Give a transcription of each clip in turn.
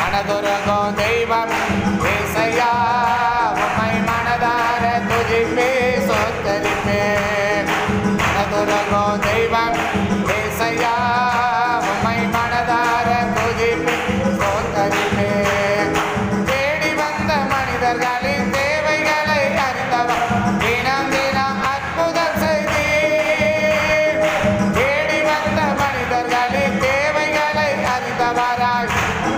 மனதுருகும் தெய்வம் ஏசையா உம்மை மனதார துதிப்பே சொத்தரிப்பே மனதுருகும் தெய்வம் ஏசையா உம்மை மனதார துதிப்பே சொத்தரிப்பே தேடி வந்த மனிதர்களின் தேவைகளை அறிந்தவர் தினம் தினம் அற்புதம் செய்தீர் தேடி வந்த மனிதர்களின் தேவைகளை அறிந்தவராய்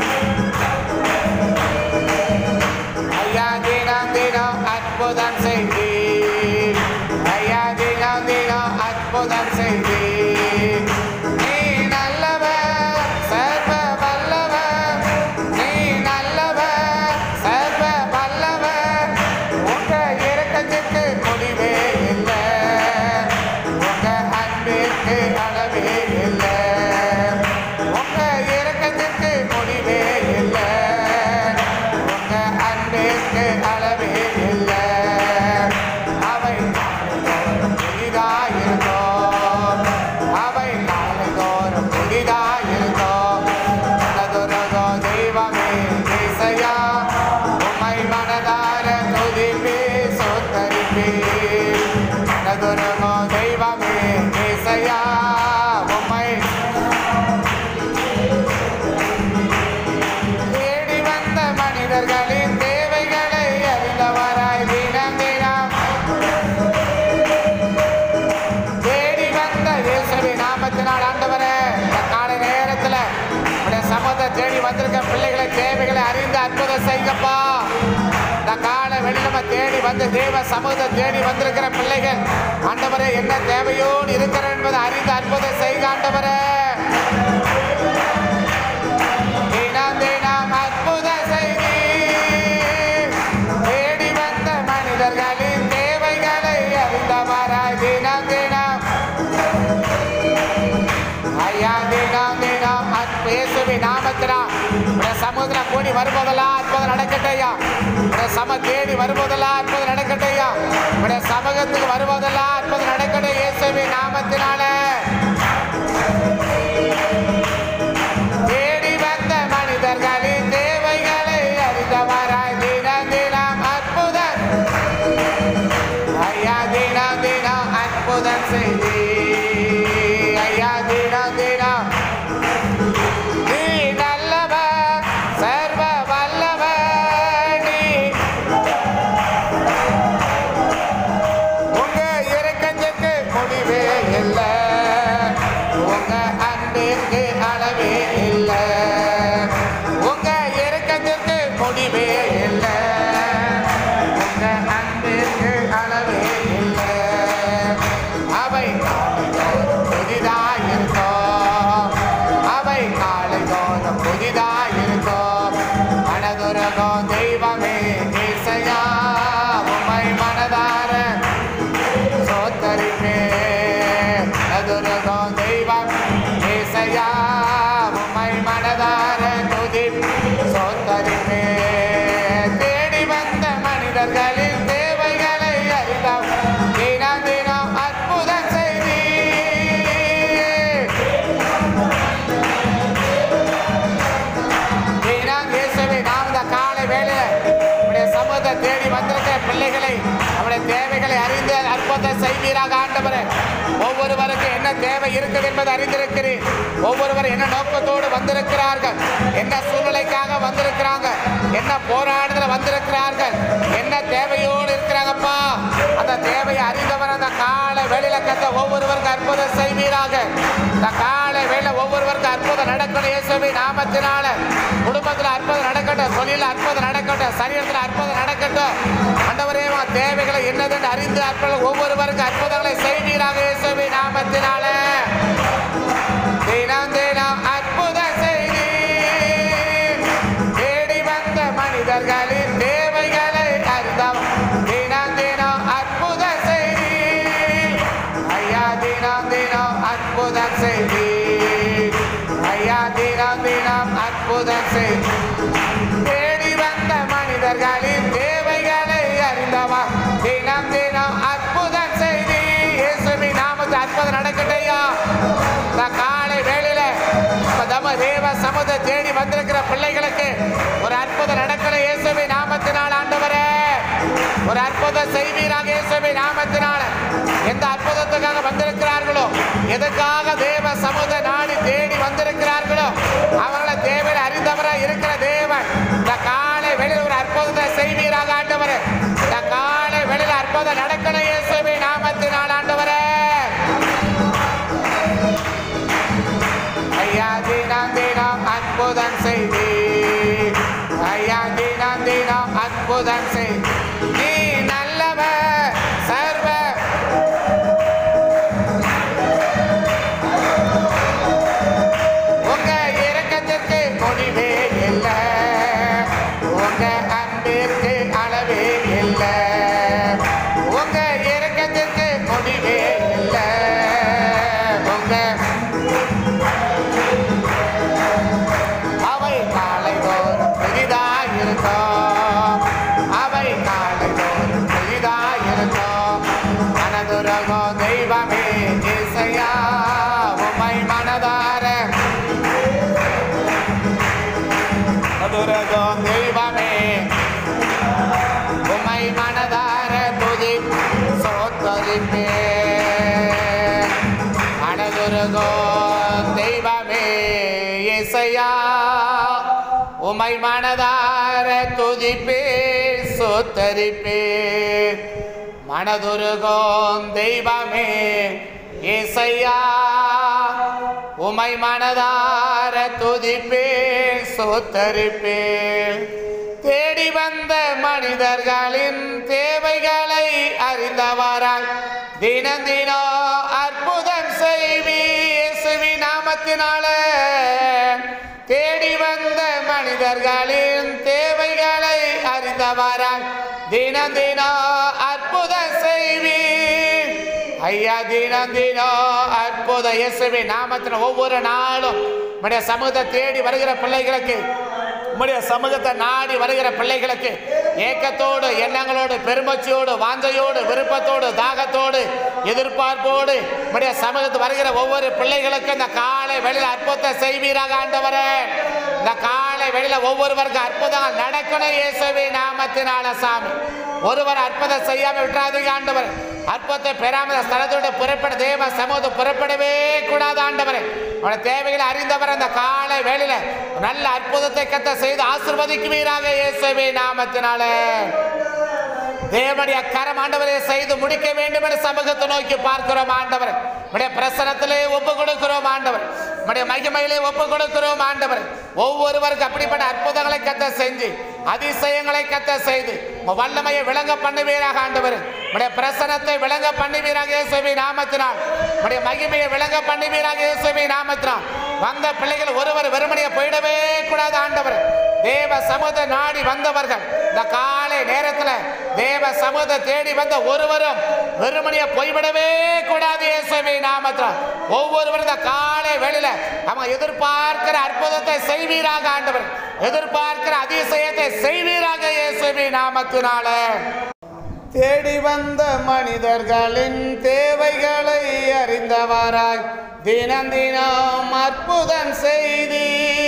ஐயா தினம் தினம் அற்புதம் செய்தீர் ஐயா தினம் தினம் அற்புதம் செய்தீர் நீ நல்லவர் சர்வ வல்லவர் நீ நல்லவர் சர்வ வல்லவர் உங்க இறக்கத்திற்கு முடிவே இல்லை உங்க அன்பிற்கு அளவே இல்லை உங்க இறக்கத்திற்கு முடிவே இல்லை உங்க அன்பிற்கு அளவே இல்லை அவை நாள்தோறும் புதிதாயிருக்கும் அவை நாள்தோறும் புதிதாயிருக்கும் மனதுருகோ தெய்வமே இசையா உம்மை மனதார துதிப்பே சொத்தரிப்பே மனதுருகோ தெய்வமே இசையா உம்மை தேடி வந்த மனிதர்களின் தேவைகளை அறிந்தவராய் தினம் தினம் தேடி வந்த இயேசுவின் நாமத்தினால் ஆண்டவரே இந்த காலை நேரத்துல உடைய சமூகத்தை தேடி வந்திருக்க பிள்ளைகளை தேவைகளை அறிந்து அற்புதம் செய்யுங்கப்பா இந்த காலை வெளி நம்ம தேடி வந்து தேவ சமூகத்தை தேடி வந்திருக்கிற பிள்ளைகள் ஆண்டவரே என்ன தேவையோடு இருக்கிற என்பதை அறிந்து அற்புதம் செய்க ஆண்டவரே தினம் தினம் அற்புத செய்தி தேடி வந்த மனிதர்களின் தேவைகளை அறிந்தவராய் தினம் தினம் ஐயா தினம் தினம் பேசுவி நாமத்தினா உடைய சமுதிரம் கூடி வரும்போதெல்லாம் அற்புதம் நடக்கட்டும் ஐயா உடைய சம தேடி வரும்போதெல்லாம் அற்புதம் நடக்கட்டும் ஐயா உடைய சமூகத்துக்கு வரும்போதெல்லாம் அற்புதம் நடக்கட்டும் இயேசுவி நாமத்தினாலே தேடி வந்த மனிதர்களின் தேவைகளை அறிந்தவராய் தினம் தினம் அற்புதம் ஐயா தினம் தினம் அற்புதம் செய்தி ஐயா தினம் தினம் நீ நல்லவர் சர்வ வல்லவர் நீ உங்க இறக்கத்துக்கு முடிவே இல்லை உங்க அன்பிற்கு அளவே இல்லை உங்க இறக்கத்திற்கு முடிவே இல்லை உங்க அன்பிற்கு அளவே இல்லை அவை நாளைதோறும் புதிதாயிருக்கும் அவை நாளைதோறும் புதிதாயிருக்கும் மனதுரகம் தெய்வமே இசையா உமை மனதார சோத்தரிப்பே அதுரகம் தெய்வம் இசையா உம்மை மனதார துதி சோத்தரிப்பே தேடி வந்த மனிதர்களின் தேவைகளை அறிந்தோம் தினம் தினம் அற்புதம் செய்தி தினம் இயேசுவே நாம் இந்த காலை வேளையில உடைய சமூகத்தை தேடி வந்திருக்கிற பிள்ளைகளை நம்முடைய தேவைகளை அறிந்து அற்புதம் செய்வீராக ஆண்டவரே ஒவ்வொருவருக்கு என்ன தேவை இருக்குது என்பதை அறிந்திருக்கிறேன் ஒவ்வொருவர் என்ன நோக்கத்தோடு வந்திருக்கிறார்கள் என்ன சூழ்நிலைக்காக வந்திருக்கிறாங்க என்ன போராட்டத்துல வந்திருக்கிறார்கள் என்ன தேவையோடு இருக்கிறாங்கப்பா அந்த தேவையை அறிந்தவர் அந்த காலை வேளையில கத்த ஒவ்வொருவருக்கு அற்புதம் செய்வீராக இந்த காலை வேளை ஒவ்வொருவருக்கும் அற்புதம் நடக்கணும் இயேசுவி நாமத்தினால குடும்பத்துல அற்புதம் நடக்கட்டும் தொழில அற்புதம் நடக்கட்டும் சரீரத்துல அற்புதம் நடக்கட்டும் ஆண்டவரே உன் தேவைகளை என்னதென்று அறிந்து அற்புதம் ஒவ்வொருவருக்கும் அற்புதங்களை செய்வீராக இயேசுவி நாமத்தினால தினம் தினம் அற்புத செய்தி தேடி வந்த மனிதர்களின் தேவைகளை அறிந்தவர் தினம் தினம் அற்புத செய்தி ஐயா தினம் தினம் அற்புத செய்தி ஐயா தினம் தினம் அற்புத செய்தி தேடி வந்த மனிதர்களின் தேவைகளை அறிந்தவர் தினம் தினம் அற்புத செய்தி இயேசுவின் நாமத்தில் அற்புதம் நடக்கட்டையா இந்த காலை வேளையில நம்ம தம தேவ சமூகத்தை தேடி வந்திருக்கிற பிள்ளைகளுக்கு எந்த அற்புதத்துக்காக வந்திருக்கிறார்களோ எதுக்காக தேவ சமூக நாடி தேடி வந்திருக்கிறார்களோ அவர்களை தேவன் அறிந்தவராக இருக்கிற தேவன் இந்த காலை வெளியில் ஒரு அற்புதத்தை செய்வீராக ஆண்டவரே இந்த காலை வெளியில் அற்புதம் நடக்கணும் இயேசுவே நாமத்தினால் ஆண்டவரே ஐயா தினம் தினம் அற்புதம் செய்தி ஐயா தினம் தினம் அற்புதம் செய் நீ நல்லவர் சர்வ உங்க இரக்கத்திற்கு முடிவே இல்லை உங்க அன்பிற்கு அளவே இல்லை உங்க இரக்கத்திற்கு முடிவே இல்லை உங்க அவை காலை தோறும் புதிதாயிருக்கும் அவை காலை தோறும் புதிதாயிருக்கும் மனதுரகோ தெய்வமே இசையா உமை மனதார மதுரகோ தெய்வமே உமை மனதார துதி சோத்தரிப்பே மனதுருகோ தெய்வமே இசையா உமை மனதார துதிப்பே சோத்தரிப்பே மனதுருகோ தெய்வமே இசையா உமை மனதார துதிப்பே சோத்தரிப்பே தேடி வந்த மனிதர்களின் தேவைகளை அறிந்தவராய் தினம் தினம் அற்புதம் செய்வி இயேசுவி நாமத்தினாலே தேடி வந்த மனிதர்களின் தேவைகளை அறிந்தவராய் தினம் தினம் அற்புதம் செய்வி ஐயா தினம் தினம் அற்புத இயேசுவி நாமத்தின் ஒவ்வொரு நாளும் நம்முடைய சமூகத்தை தேடி வருகிற பிள்ளைகளுக்கு உம்முடைய சமூகத்தை நாடி வருகிற பிள்ளைகளுக்கு ஏக்கத்தோடு எண்ணங்களோடு பெருமச்சியோடு வாஞ்சையோடு விருப்பத்தோடு தாகத்தோடு எதிர்பார்ப்போடு உம்முடைய சமூகத்து வருகிற ஒவ்வொரு பிள்ளைகளுக்கும் இந்த காலை வெளியில் அற்புதத்தை செய்வீராக ஆண்டவரே இந்த காலை வெளியில ஒவ்வொருவருக்கும் அற்புதங்கள் நடக்கணும் இயேசுவே நாமத்தினால சாமி ஒருவர் அற்புதம் செய்யாம விட்டுறாதீங்க ஆண்டவர் அற்புதத்தை பெறாம இந்த ஸ்தலத்தோட புறப்பட தேவ சமூகத்தை புறப்படவே கூடாது ஆண்டவரே அவன தேவைகளை அறிந்தவர் அந்த காலை வேளையில நல்ல அற்புதத்தை கத்த செய்து ஆசிர்வதிக்குவீராக இயேசுவே நாமத்தினாலே தேவனுடைய கரம் ஆண்டவரை செய்து முடிக்க வேண்டும் என்று சமூகத்தை நோக்கி பார்க்கிறோம் ஆண்டவர் உடைய பிரசனத்திலே ஒப்பு கொடுக்கிறோம் ஆண்டவர் உடைய மகிமையிலே ஒப்பு கொடுக்கிறோம் ஆண்டவர் ஒவ்வொருவருக்கும் அப்படிப்பட்ட அற்புதங்களை கத்த செஞ்சு அதிசயங்களை கத்த செய்து உங்க வல்லமையை விளங்க பண்ணுவீராக ஆண்டவர் உடைய பிரசனத்தை விளங்க பண்ணுவீராக இயேசுவி நாமத்தினால் உடைய மகிமையை விளங்க பண்ணுவீராக இயேசுவி நாமத்தினால் வந்த பிள்ளைகள் ஒருவர் வெறுமனையை போயிடவே கூடாது ஆண்டவர் தேவ சமூக நாடி வந்தவர்கள் இந்த காலை நேரத்தில் தேவ சமூக தேடி வந்த ஒருவரும் வெறுமனையை போய்விடவே கூடாது இயேசுவை நாமத்தில் ஒவ்வொருவரும் இந்த காலை வெளியில அவங்க எதிர்பார்க்கிற அற்புதத்தை செய்வீராக ஆண்டவர் எதிர்பார்க்கிற அதிசயத்தை செய்வீராக இயேசுவை நாமத்தினால தேடி வந்த மனிதர்களின் தேவைகளை அறிந்தவராய் தினம் தினம் அற்புதம் செய்தி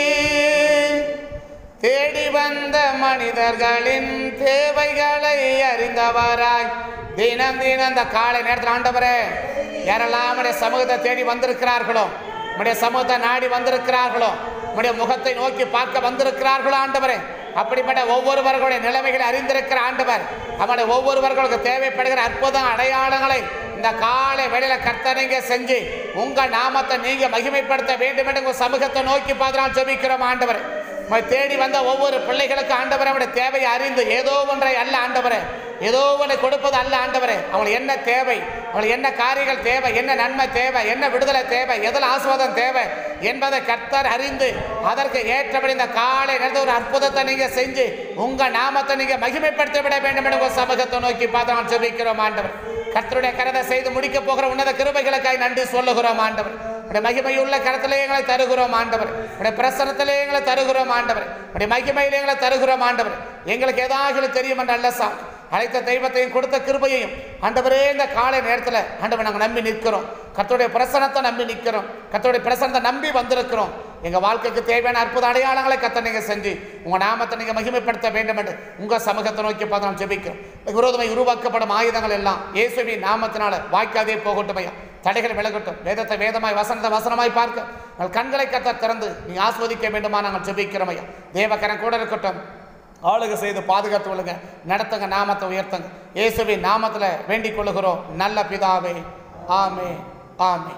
தேடி வந்த மனிதர்களின் தேவைகளை அறிந்தவராய் தினம் தினம் இந்த காலை நேரத்தில் ஆண்டவரே யாரெல்லாம் நம்முடைய சமூகத்தை தேடி வந்திருக்கிறார்களோ நம்முடைய சமூகத்தை நாடி வந்திருக்கிறார்களோ நம்முடைய முகத்தை நோக்கி பார்க்க வந்திருக்கிறார்களோ ஆண்டவரே அப்படிப்பட்ட ஒவ்வொருவர்களுடைய நிலைமைகளை அறிந்திருக்கிற ஆண்டவர் அவனுடைய ஒவ்வொருவர்களுக்கு தேவைப்படுகிற அற்புதம் அடையாளங்களை இந்த காலை வெளியில கர்த்தனைங்க செஞ்சு உங்க நாமத்தை நீங்க மகிமைப்படுத்த வேண்டும் என்று உங்க சமூகத்தை நோக்கி பார்த்து நான் ஜெபிக்கிறோம் ஆண்டவர் உம்மை தேடி வந்த ஒவ்வொரு பிள்ளைகளுக்கும் ஆண்டவரே அவருடைய தேவையை அறிந்து ஏதோ ஒன்றை அல்ல ஆண்டவரே ஏதோ ஒன்றை கொடுப்பது அல்ல ஆண்டவரே அவங்களுக்கு என்ன தேவை அவங்களுக்கு என்ன காரியங்கள் தேவை என்ன நன்மை தேவை என்ன விடுதலை தேவை எதில் ஆசுவாதம் தேவை என்பதை கர்த்தர் அறிந்து அதற்கு ஏற்றபடி இந்த காலை நேரத்தில் ஒரு அற்புதத்தை நீங்க செஞ்சு உங்க நாமத்தை நீங்க மகிமைப்படுத்தி விட வேண்டும் என்று உங்க சமூகத்தை நோக்கி பார்த்து நான் ஜெபிக்கிறோம் ஆண்டவர் கர்த்தருடைய கரத்தை செய்து முடிக்க போகிற உன்னத கிருபைகளுக்காய் நன்றி சொல்லுகிறோம் ஆண்டவர் உடைய மகிமையுள்ள கரத்திலே எங்களை தருகிறோம் ஆண்டவர் உடைய பிரசனத்திலே எங்களை தருகிறோம் ஆண்டவர் உடைய மகிமையிலே எங்களை தருகிறோம் ஆண்டவர் எங்களுக்கு ஏதாவது தெரியும் என்று அல்ல சாமி அழைத்த தெய்வத்தையும் கொடுத்த கிருபையையும் ஆண்டவரே இந்த காலை நேரத்தில் ஆண்டவர் நாங்கள் நம்பி நிற்கிறோம் கர்த்தருடைய பிரசனத்தை நம்பி நிற்கிறோம் கர்த்தருடைய பிரசனத்தை நம்பி வந்திருக்கிறோம் எங்க வாழ்க்கைக்கு தேவையான அற்புத அடையாளங்களை கத்த நீங்க செஞ்சு உங்க நாமத்தை நீங்க மகிமைப்படுத்த வேண்டும் என்று உங்க சமூகத்தை நோக்கி பார்த்து நாம் ஜெபிக்கிறோம் இந்த விரோதமாய் உருவாக்கப்படும் ஆயுதங்கள் எல்லாம் இயேசுவின் நாமத்தினால வாய்க்காதே போகட்டும் ஐயா தடைகள் விலகட்டும் வேதத்தை வேதமாய் வசனத்தை வசனமாய் பார்க்க உங்கள் கண்களை கத்த திறந்து நீ ஆஸ்வதிக்க வேண்டுமா நாங்கள் ஜெபிக்கிறோம் ஐயா தேவக்கரன் கூட இருக்கட்டும் ஆளுக செய்து பாதுகாத்து கொள்ளுங்க நடத்துங்க நாமத்தை உயர்த்துங்க இயேசுவின் நாமத்தில் வேண்டிக் கொள்ளுகிறோம் நல்ல பிதாவே ஆமே ஆமே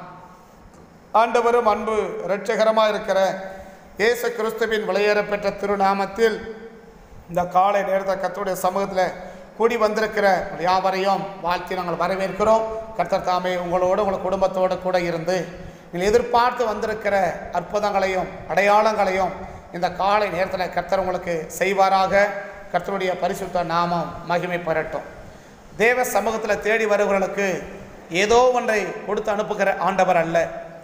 ஆண்டவரும் அன்பு இரட்சகரமாக இருக்கிற இயேசு கிறிஸ்துவின் விளையேறப்பெற்ற திருநாமத்தில் இந்த காலை நேரத்தை கர்த்தருடைய சமூகத்தில் கூடி வந்திருக்கிற உங்கள் யாவரையும் வாழ்த்தி நாங்கள் வரவேற்கிறோம் கர்த்தர் தாமே உங்களோடு உங்கள் குடும்பத்தோடு கூட இருந்து நீங்கள் எதிர்பார்த்து வந்திருக்கிற அற்புதங்களையும் அடையாளங்களையும் இந்த காலை நேரத்தில் கர்த்தர் உங்களுக்கு செய்வாராக கர்த்தருடைய பரிசுத்த நாமம் மகிமை பெறட்டும் தேவ சமூகத்தில் தேடி வருகிறவர்களுக்கு ஏதோ ஒன்றை கொடுத்து அனுப்புகிற ஆண்டவர் அல்ல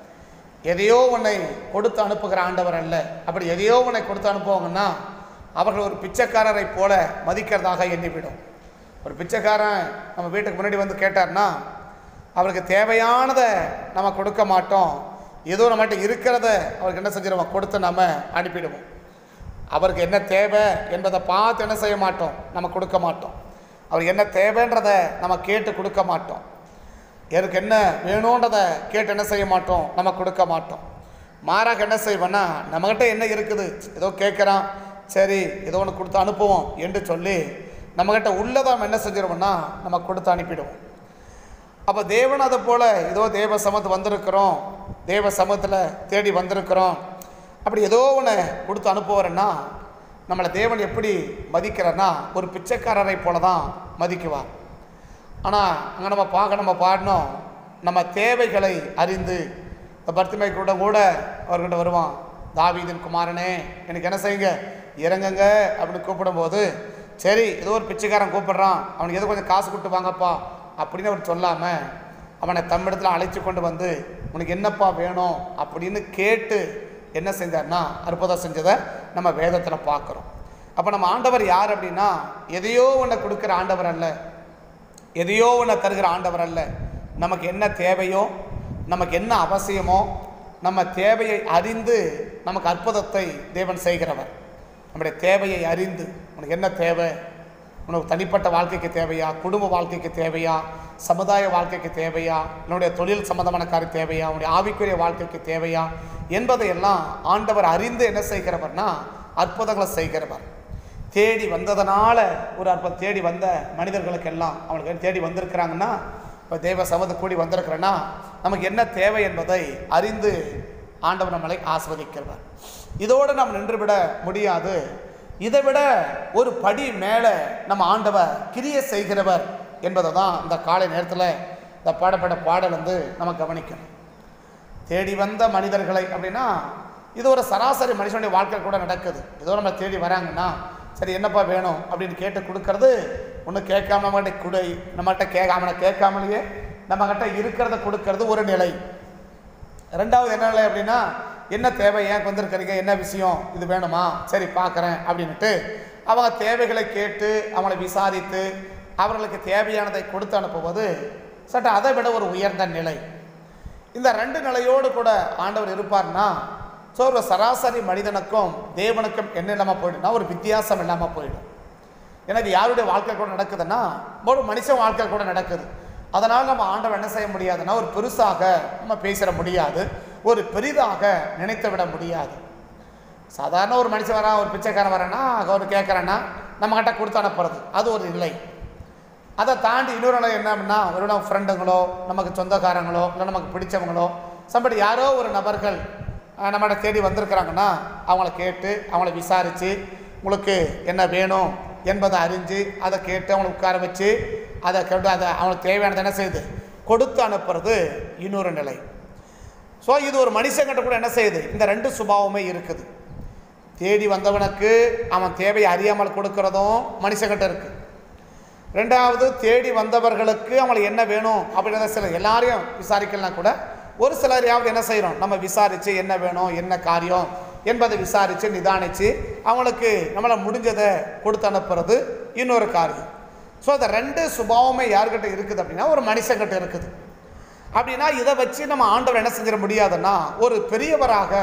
எதையோ ஒன்றை கொடுத்து அனுப்புகிற ஆண்டவர் அல்ல அப்படி எதையோ ஒன்றை கொடுத்து அனுப்புவாங்கன்னா அவர்கள் ஒரு பிச்சைக்காரரை போல மதிக்கிறதாக எண்ணிவிடும் ஒரு பிச்சைக்காரன் நம்ம வீட்டுக்கு முன்னாடி வந்து கேட்டார்னா அவருக்கு தேவையானதை நம்ம கொடுக்க மாட்டோம் ஏதோ நம்மகிட்ட இருக்கிறத அவருக்கு என்ன செஞ்சிருவோம் கொடுத்து நம்ம அனுப்பிடுவோம் அவருக்கு என்ன தேவை என்பதை பார்த்து என்ன செய்ய மாட்டோம் நம்ம கொடுக்க மாட்டோம் அவருக்கு என்ன தேவைன்றதை நம்ம கேட்டு கொடுக்க மாட்டோம் எனக்கு என்ன வேணுன்றதை கேட்டு என்ன செய்ய மாட்டோம் நம்ம கொடுக்க மாட்டோம் மாறாக என்ன செய்வோன்னா நம்மகிட்ட என்ன இருக்குது ஏதோ கேட்குறான் சரி ஏதோ ஒன்று கொடுத்து அனுப்புவோம் என்று சொல்லி நம்மகிட்ட உள்ளதை நம்ம என்ன செஞ்சிருவோம்னா நம்ம கொடுத்து அனுப்பிடுவோம் அப்போ தேவன் அதை போல் ஏதோ தேவ சமத்து வந்திருக்கிறோம் தேவ சமத்தில் தேடி வந்திருக்கிறோம் அப்படி ஏதோ ஒன்று கொடுத்து அனுப்புவாருன்னா நம்மளை தேவன் எப்படி மதிக்கிறார்னா ஒரு பிச்சைக்காரரை போல தான் மதிக்குவார் ஆனால் அங்கே நம்ம பார்க்க நம்ம பாடணும் நம்ம தேவைகளை அறிந்து இந்த பர்த்திமை கூட கூட அவர்கிட்ட வருவான் தாவீதின் குமாரனே எனக்கு என்ன செய்யுங்க இறங்குங்க அப்படின்னு கூப்பிடும்போது சரி ஏதோ ஒரு பிச்சைக்காரன் கூப்பிடுறான் அவனுக்கு ஏதோ கொஞ்சம் காசு கொடுத்து வாங்கப்பா அப்படின்னு அவர் சொல்லாமல் அவனை தம்மிடத்தில் அழைச்சி கொண்டு வந்து உனக்கு என்னப்பா வேணும் அப்படின்னு கேட்டு என்ன செஞ்சார்னா அற்புதம் செஞ்சதை நம்ம வேதத்தில் பார்க்குறோம் அப்போ நம்ம ஆண்டவர் யார் அப்படின்னா எதையோ ஒன்றை கொடுக்குற ஆண்டவர் அல்ல எதையோ ஒன்று தருகிற ஆண்டவர் அல்ல நமக்கு என்ன தேவையோ நமக்கு என்ன அவசியமோ நம்ம தேவையை அறிந்து நமக்கு அற்புதத்தை தேவன் செய்கிறவர் நம்முடைய தேவையை அறிந்து உனக்கு என்ன தேவை உனக்கு தனிப்பட்ட வாழ்க்கைக்கு தேவையா குடும்ப வாழ்க்கைக்கு தேவையா சமுதாய வாழ்க்கைக்கு தேவையா என்னுடைய தொழில் சம்பந்தமான காரியம் தேவையா உன்னுடைய ஆவிக்குரிய வாழ்க்கைக்கு தேவையா என்பதையெல்லாம் ஆண்டவர் அறிந்து என்ன செய்கிறவர்னா அற்புதங்களை செய்கிறவர் தேடி வந்ததனால ஒரு அற்புதம் தேடி வந்த மனிதர்களுக்கெல்லாம் அவங்களுக்கு தேடி வந்திருக்கிறாங்கன்னா இப்போ தேவ சமூகத்தை கூடி வந்திருக்கிறேன்னா நமக்கு என்ன தேவை என்பதை அறிந்து ஆண்டவர் நம்மளை ஆஸ்வதிக்கிறவர் இதோடு நாம் நின்றுவிட முடியாது இதை விட ஒரு படி மேலே நம்ம ஆண்டவர் கிரிய செய்கிறவர் என்பதை தான் இந்த காலை நேரத்தில் இந்த பாடப்பட்ட பாடல் வந்து நம்ம கவனிக்கணும் தேடி வந்த மனிதர்களை அப்படின்னா இது ஒரு சராசரி மனுஷனுடைய வாழ்க்கையில் கூட நடக்குது ஏதோ நம்ம தேடி வராங்கன்னா சரி என்னப்பா வேணும் அப்படின்னு கேட்டு கொடுக்கறது ஒன்றும் கேட்காம நம்மகிட்ட கொடு நம்மகிட்ட கேட்காம கேட்காமலேயே நம்மகிட்ட இருக்கிறத கொடுக்கறது ஒரு நிலை ரெண்டாவது என்ன நிலை அப்படின்னா என்ன தேவை ஏன் வந்திருக்கிறீங்க என்ன விஷயம் இது வேணுமா சரி பார்க்குறேன் அப்படின்ட்டு அவங்க தேவைகளை கேட்டு அவங்கள விசாரித்து அவர்களுக்கு தேவையானதை கொடுத்து அனுப்புவது சற்று அதை விட ஒரு உயர்ந்த நிலை இந்த ரெண்டு நிலையோடு கூட ஆண்டவர் இருப்பார்னா ஸோ ஒரு சராசரி மனிதனுக்கும் தேவனுக்கும் என்ன இல்லாமல் போயிடும்னா ஒரு வித்தியாசம் இல்லாமல் போயிடும் ஏன்னா இது யாருடைய வாழ்க்கை கூட நடக்குதுன்னா ஒரு மனுஷன் வாழ்க்கை கூட நடக்குது அதனால் நம்ம ஆண்டவர் என்ன செய்ய முடியாதுன்னா ஒரு பெருசாக நம்ம பேசிட முடியாது ஒரு பெரிதாக நினைத்து விட முடியாது சாதாரண ஒரு மனுஷன் வரா ஒரு பிச்சைக்காரன் வரேன்னா அவர் கேட்குறேன்னா நம்மகிட்ட கொடுத்து அனுப்புறது அது ஒரு நிலை அதை தாண்டி இன்னொரு நிலை என்ன அப்படின்னா ஒரு நம்ம ஃப்ரெண்டுங்களோ நமக்கு சொந்தக்காரங்களோ இல்லை நமக்கு பிடிச்சவங்களோ சம்படி யாரோ ஒரு நபர்கள் அஹ், நம்மகிட்ட தேடி வந்திருக்கிறாங்கன்னா அவங்கள கேட்டு அவங்கள விசாரித்து உங்களுக்கு என்ன வேணும் என்பதை அறிஞ்சு அதை கேட்டு அவங்களை உட்கார வச்சு அதை கேட்டு அதை அவங்களுக்கு தேவையானது என்ன செய்யுது கொடுத்து அனுப்புறது இன்னொரு நிலை ஸோ இது ஒரு மனுஷங்கிட்ட கூட என்ன செய்யுது இந்த ரெண்டு சுபாவமே இருக்குது தேடி வந்தவனுக்கு அவன் தேவையை அறியாமல் கொடுக்கறதும் மனுஷங்கிட்ட இருக்குது ரெண்டாவது தேடி வந்தவர்களுக்கு அவங்களுக்கு என்ன வேணும் அப்படின்றத சில எல்லாரையும் விசாரிக்கலாம் கூட ஒரு சிலரையாவது என்ன செய்கிறோம் நம்ம விசாரித்து என்ன வேணும் என்ன காரியம் என்பதை விசாரித்து நிதானித்து அவங்களுக்கு நம்மளை முடிஞ்சதை கொடுத்து அனுப்புறது இன்னொரு காரியம் ஸோ அந்த ரெண்டு சுபாவமே யார்கிட்ட இருக்குது அப்படின்னா ஒரு மனுஷங்கிட்ட இருக்குது அப்படின்னா இதை வச்சு நம்ம ஆண்டவர் என்ன செஞ்சிட முடியாதுன்னா ஒரு பெரியவராக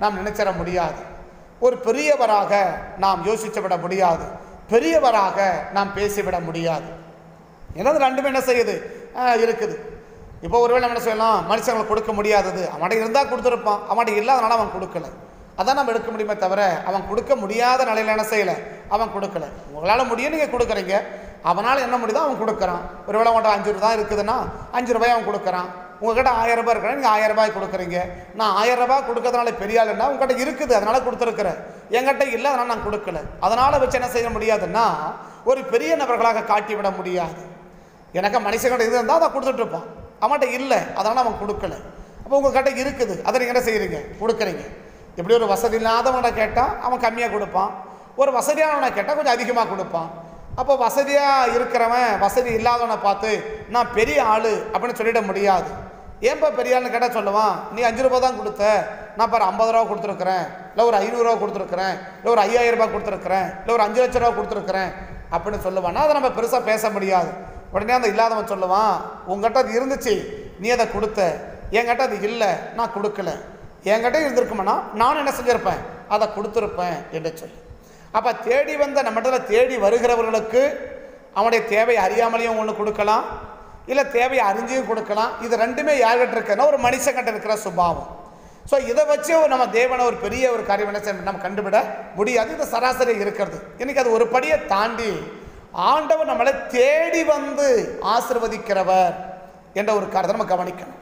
நாம் நினைச்சிட முடியாது ஒரு பெரியவராக நாம் யோசிச்சுவிட முடியாது பெரியவராக நாம் பேசிவிட முடியாது ஏன்னா அது ரெண்டுமே என்ன செய்யுது ஆஹ் இருக்குது இப்போ ஒருவேளை நம்ம என்ன செய்யலாம் மனுஷங்களுக்கு கொடுக்க முடியாதது அவன்கிட்ட இருந்தால் கொடுத்துருப்பான் அவன்கிட்ட இல்லாதனால அவன் கொடுக்கல அதான் நம்ம எடுக்க முடியுமே தவிர அவன் கொடுக்க முடியாத நிலையில் என்ன செய்யலை அவன் கொடுக்கல உங்களால் முடியும் நீங்கள் கொடுக்குறீங்க அவனால் என்ன முடியுதோ அவன் கொடுக்குறான் ஒருவேளை உங்கள்கிட்ட அஞ்சு ரூபா இருக்குதுன்னா அஞ்சு ரூபாய் அவன் கொடுக்குறான் உங்ககிட்ட ஆயிரம் ரூபாய் இருக்கிறா நீங்கள் ஆயிரம் ரூபாய் கொடுக்குறீங்க நான் ஆயிரம் ரூபாய் கொடுக்கறதுனால பெரிய ஆளுன்னா உங்ககிட்ட இருக்குது அதனால கொடுத்துருக்குறேன் என்கிட்ட இல்லை அதனால் நான் கொடுக்கல அதனால் வச்சு என்ன செய்ய முடியாதுன்னா ஒரு பெரிய நபர்களாக காட்டிவிட முடியாது எனக்கு மனுஷங்கிட்ட இது இருந்தால் அதை கொடுத்துட்டு இருப்பான் அவன்கிட்ட இல்லை அதனால் அவன் கொடுக்கல அப்போ உங்கள் கிட்ட இருக்குது அதை நீங்கள் என்ன செய்கிறீங்க கொடுக்குறீங்க இப்படி ஒரு வசதி இல்லாதவனை கேட்டால் அவன் கம்மியாக கொடுப்பான் ஒரு வசதியானவனை கேட்டால் கொஞ்சம் அதிகமாக கொடுப்பான் அப்போ வசதியாக இருக்கிறவன் வசதி இல்லாதவனை பார்த்து நான் பெரிய ஆள் அப்படின்னு சொல்லிட முடியாது ஏன்பா பெரிய ஆள்னு கேட்டால் சொல்லுவான் நீ அஞ்சு ரூபா தான் கொடுத்த நான் பாரு ஐம்பது ரூபா கொடுத்துருக்குறேன் இல்லை ஒரு ஐநூறுரூவா கொடுத்துருக்குறேன் இல்லை ஒரு ஐயாயிரம் ரூபாய் கொடுத்துருக்குறேன் இல்லை ஒரு அஞ்சு லட்ச ரூபா கொடுத்துருக்குறேன் அப்படின்னு சொல்லுவான்னா அதை நம்ம பெருசாக பேச முடியாது உடனே அந்த இல்லாதவன் சொல்லுவான் உங்ககிட்ட அது இருந்துச்சு நீ அதை கொடுத்த என்கிட்ட அது இல்லை நான் கொடுக்கல என்கிட்ட இருந்திருக்குமானா நானும் என்ன செஞ்சிருப்பேன் அதை கொடுத்துருப்பேன் என்று சொல்லி அப்போ தேடி வந்த நம்மிடத்துல தேடி வருகிறவர்களுக்கு அவனுடைய தேவை அறியாமலேயும் ஒன்று கொடுக்கலாம் இல்லை தேவையை அறிஞ்சியும் கொடுக்கலாம் இது ரெண்டுமே யார்கிட்ட இருக்குன்னா ஒரு மனுஷங்கிட்ட இருக்கிற சுபாவம் ஸோ இதை வச்சு நம்ம தேவனை ஒரு பெரிய ஒரு காரியம் என்ன செய்ய நம்ம கண்டுபிட முடியாது இது சராசரி இருக்கிறது இன்னைக்கு அது ஒரு படியை தாண்டி ஆண்டவர் நம்மளை தேடி வந்து ஆசிர்வதிக்கிறவர் என்ற ஒரு காரியத்தை நம்ம கவனிக்கணும்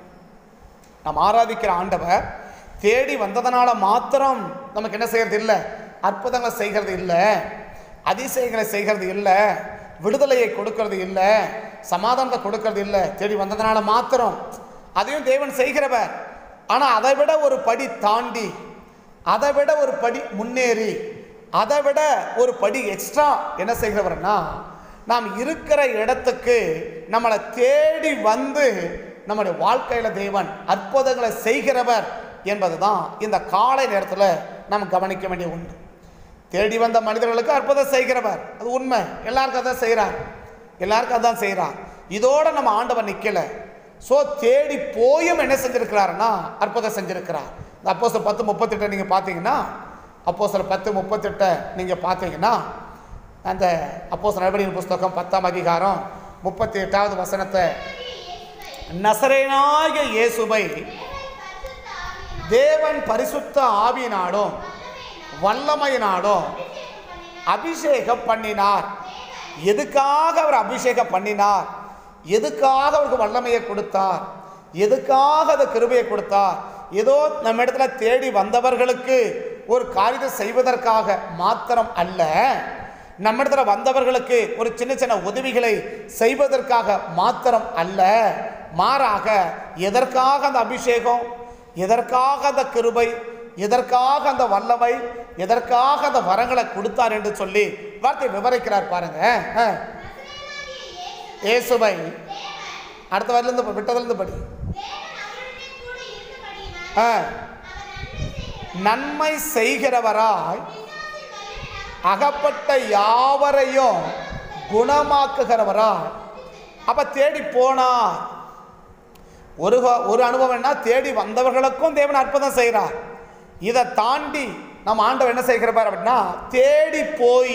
நாம் ஆராதிக்கிற ஆண்டவர் தேடி வந்ததனால மாத்திரம் நமக்கு என்ன செய்யறது இல்லை அற்புதங்களை செய்கிறது இல்லை அதிசயங்களை செய்கிறது இல்லை விடுதலையை கொடுக்கறது இல்லை சமாதானத்தை கொடுக்கறது இல்லை தேடி வந்ததனால மாத்திரம் அதையும் தேவன் செய்கிறவர் ஆனால் அதை விட ஒரு படி தாண்டி அதை விட ஒரு படி முன்னேறி அதை விட ஒரு படி எக்ஸ்ட்ரா என்ன செய்கிறவர்னா நாம் இருக்கிற இடத்துக்கு நம்மளை தேடி வந்து நம்முடைய வாழ்க்கையில் தேவன் அற்புதங்களை செய்கிறவர் என்பதுதான் இந்த காலை நேரத்தில் நாம் கவனிக்க வேண்டிய ஒன்று தேடி வந்த மனிதர்களுக்கு அற்புதம் செய்கிறவர் அது உண்மை எல்லாருக்கும் அதான் செய்கிறார் எல்லாருக்கும் அதான் செய்கிறார் இதோட நம்ம ஆண்டவர் நிற்கல ஸோ தேடி போயும் என்ன செஞ்சிருக்கிறாருன்னா அற்புதம் செஞ்சிருக்கிறார் இந்த அப்போ சில பத்து முப்பத்தெட்டை நீங்கள் பார்த்தீங்கன்னா அப்போ சில பத்து முப்பத்தெட்டை நீங்கள் பார்த்தீங்கன்னா அந்த அப்போ நடவடிக்கை புஸ்தகம் பத்தாம் அதிகாரம் முப்பத்தி எட்டாவது வசனத்தை நசரேனாகிய இயேசுவை தேவன் பரிசுத்த ஆவியினாலும் வல்லமையினாலும் அபிஷேகம் பண்ணினார் எதுக்காக அவர் அபிஷேகம் பண்ணினார் எதுக்காக அவருக்கு வல்லமையை கொடுத்தார் எதுக்காக அந்த கிருபையை கொடுத்தார் ஏதோ நம்ம இடத்துல தேடி வந்தவர்களுக்கு ஒரு காரியத்தை செய்வதற்காக மாத்திரம் அல்ல நம்ம இடத்துல வந்தவர்களுக்கு ஒரு சின்ன சின்ன உதவிகளை செய்வதற்காக மாத்திரம் அல்ல மாறாக எதற்காக அந்த அபிஷேகம் எதற்காக அந்த கிருபை எதற்காக அந்த வல்லமை எதற்காக அந்த வரங்களை கொடுத்தார் என்று சொல்லி வார்த்தை விவரிக்கிறார் பாருங்க ஆ. இயேசுவை அடுத்த வரிலிருந்து விட்டதிலிருந்து படி ஆ. நன்மை செய்கிறவராய் அகப்பட்ட யாவரையும் குணமாக்குகிறவராய் அப்ப தேடி போனார் ஒரு வ- ஒரு அனுபவம் என்ன தேடி வந்தவர்களுக்கும் தேவன் அற்புதம் செய்கிறார் இதை தாண்டி நம்ம ஆண்டவர் என்ன செய்கிறார் அப்படின்னா தேடி போய்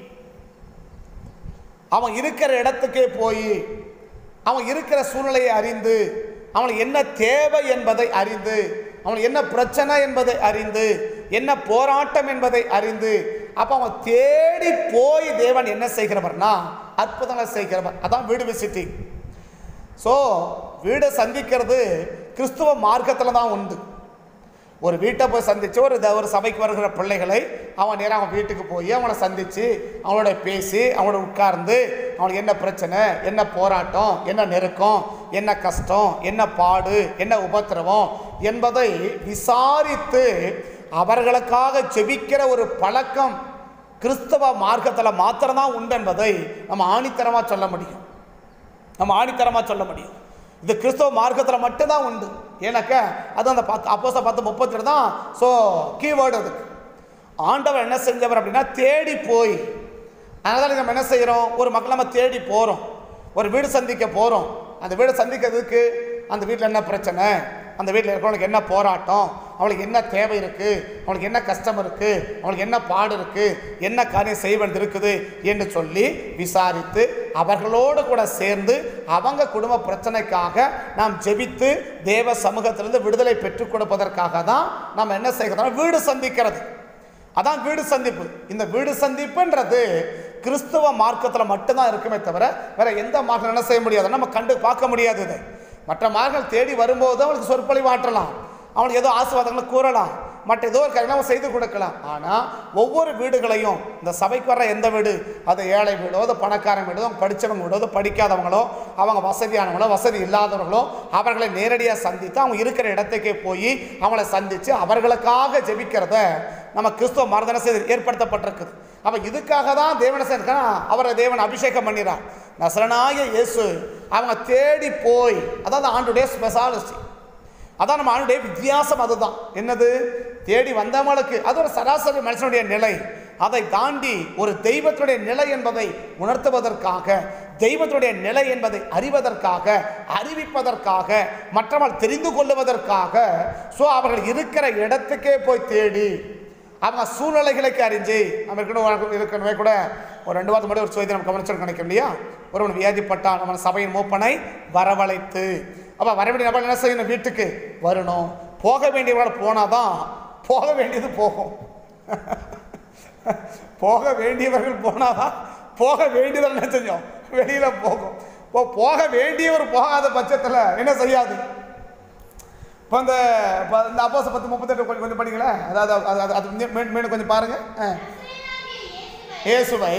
அவன் இருக்கிற இடத்துக்கே போய் அவன் இருக்கிற சூழ்நிலையை அறிந்து அவனுக்கு என்ன தேவை என்பதை அறிந்து அவனுக்கு என்ன பிரச்சனை என்பதை அறிந்து என்ன போராட்டம் என்பதை அறிந்து அப்போ அவன் தேடி போய் தேவன் என்ன செய்கிறவர்னா அற்புதங்களை செய்கிறவர் அதான் வீடு விசிட்டிங் ஸோ வீடை சந்திக்கிறது கிறிஸ்துவ மார்க்கத்தில் தான் உண்டு ஒரு வீட்டை போய் சந்தித்து ஒரு த- ஒரு சபைக்கு வருகிற பிள்ளைகளை அவன் நேராக அவன் வீட்டுக்கு போய் அவனை சந்தித்து அவனோட பேசி அவனோட உட்கார்ந்து அவனுக்கு என்ன பிரச்சனை என்ன போராட்டம் என்ன நெருக்கம் என்ன கஷ்டம் என்ன பாடு என்ன உபத்திரவம் என்பதை விசாரித்து அவர்களுக்காக ஜெபிக்கிற ஒரு பழக்கம் கிறிஸ்தவ மார்க்கத்தில் மாத்திரம்தான் உண்டு என்பதை நம்ம ஆணித்தரமாக சொல்ல முடியும் நம்ம ஆணித்தரமாக சொல்ல முடியும் இது கிறிஸ்தவ மார்க்கத்தில் மட்டும்தான் உண்டு ஏன்னாக்கா அது அந்த பத்து அப்போச பத்து முப்பத்தி தான் ஸோ கீவேர்டு அதுக்கு ஆண்டவர் என்ன செஞ்சவர் அப்படின்னா தேடி போய் அதனால நம்ம என்ன செய்கிறோம் ஒரு மக்கள் நம்ம தேடி போகிறோம் ஒரு வீடு சந்திக்க போகிறோம் அந்த வீடு சந்திக்கிறதுக்கு அந்த வீட்டில் என்ன பிரச்சனை அந்த வீட்டில் இருக்கிறவனுக்கு என்ன போராட்டம் அவளுக்கு என்ன தேவை இருக்குது அவளுக்கு என்ன கஷ்டம் இருக்குது அவளுக்கு என்ன பாடு இருக்குது என்ன காரியம் செய்ய வேண்டியது இருக்குது என்று சொல்லி விசாரித்து அவர்களோடு கூட சேர்ந்து அவங்க குடும்ப பிரச்சனைக்காக நாம் ஜெபித்து தேவ சமூகத்திலிருந்து விடுதலை பெற்றுக் கொடுப்பதற்காக தான் நம்ம என்ன செய்கிறோம் வீடு சந்திக்கிறது அதான் வீடு சந்திப்பு இந்த வீடு சந்திப்புன்றது கிறிஸ்துவ மார்க்கத்தில் மட்டும்தான் இருக்குமே தவிர வேற எந்த மார்க்கம் என்ன செய்ய முடியாது நம்ம கண்டு பார்க்க முடியாது இதை மற்ற மார்கள் தேடி வரும்போது அவளுக்கு சொற்பொழிவு ஆற்றலாம் அவனுக்கு ஏதோ ஆசீர்வாதங்களை கூறலாம் மற்ற ஏதோ ஒரு காரியம் அவன் செய்து கொடுக்கலாம் ஆனால் ஒவ்வொரு வீடுகளையும் இந்த சபைக்கு வர்ற எந்த வீடு அது ஏழை வீடோ அது பணக்காரன் வீடோ அது படித்தவங்க வீடோ அது படிக்காதவங்களோ அவங்க வசதியானவங்களோ வசதி இல்லாதவர்களோ அவர்களை நேரடியாக சந்தித்து அவங்க இருக்கிற இடத்துக்கே போய் அவங்கள சந்தித்து அவர்களுக்காக ஜெபிக்கிறத நம்ம கிறிஸ்துவ மரதன செய்து ஏற்படுத்தப்பட்டிருக்குது அப்போ இதுக்காக தான் தேவனை சேர்க்கா அவரை தேவன் அபிஷேகம் பண்ணிறார் நசரனாய இயேசு அவங்க தேடி போய் அதாவது ஆண்டுடைய ஸ்பெஷாலிஸ்ட் அதான் நம்ம ஆணுடைய வித்தியாசம் அதுதான் என்னது தேடி வந்தவங்களுக்கு அது ஒரு சராசரி மனுஷனுடைய நிலை அதை தாண்டி ஒரு தெய்வத்துடைய நிலை என்பதை உணர்த்துவதற்காக தெய்வத்துடைய நிலை என்பதை அறிவதற்காக அறிவிப்பதற்காக மற்றவர்கள் தெரிந்து கொள்ளுவதற்காக ஸோ அவர்கள் இருக்கிற இடத்துக்கே போய் தேடி அவங்க சூழ்நிலைகளுக்கு அறிஞ்சு நம்ம இருக்கணும் இருக்கணுமே கூட ஒரு ரெண்டு வாரத்துக்கு முன்னாடி ஒரு செய்தி நம்ம கவனிச்சிருக்க நினைக்க இல்லையா ஒருவன் வியாதிப்பட்டான் அவன் சபையின் மூப்பனை வரவழைத்து அப்போ வர வேண்டிய நபர் என்ன செய்யணும் வீட்டுக்கு வரணும் போக வேண்டியவர்கள் போனாதான் போக வேண்டியது போகும் போக வேண்டியவர்கள் போனாதான் போக வேண்டியவர்கள் என்ன செஞ்சோம் வெளியில போகும் இப்போ போக வேண்டியவர் போகாத பட்சத்தில் என்ன செய்யாது இப்போ இந்த இப்போ இந்த அப்போஸ் பத்து முப்பத்தெட்டு கொஞ்சம் கொஞ்சம் படிங்களேன் அதாவது அது அது அது மீ- மீண்டும் மீண்டும் கொஞ்சம் பாருங்க ஆ. இயேசுவை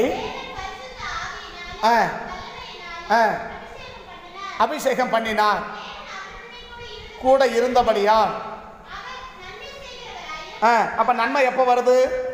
ஆ ஆ அபிஷேகம் பண்ணினார் கூட இருந்தபடியால் ஆ அப்போ நன்மை எப்போ வருது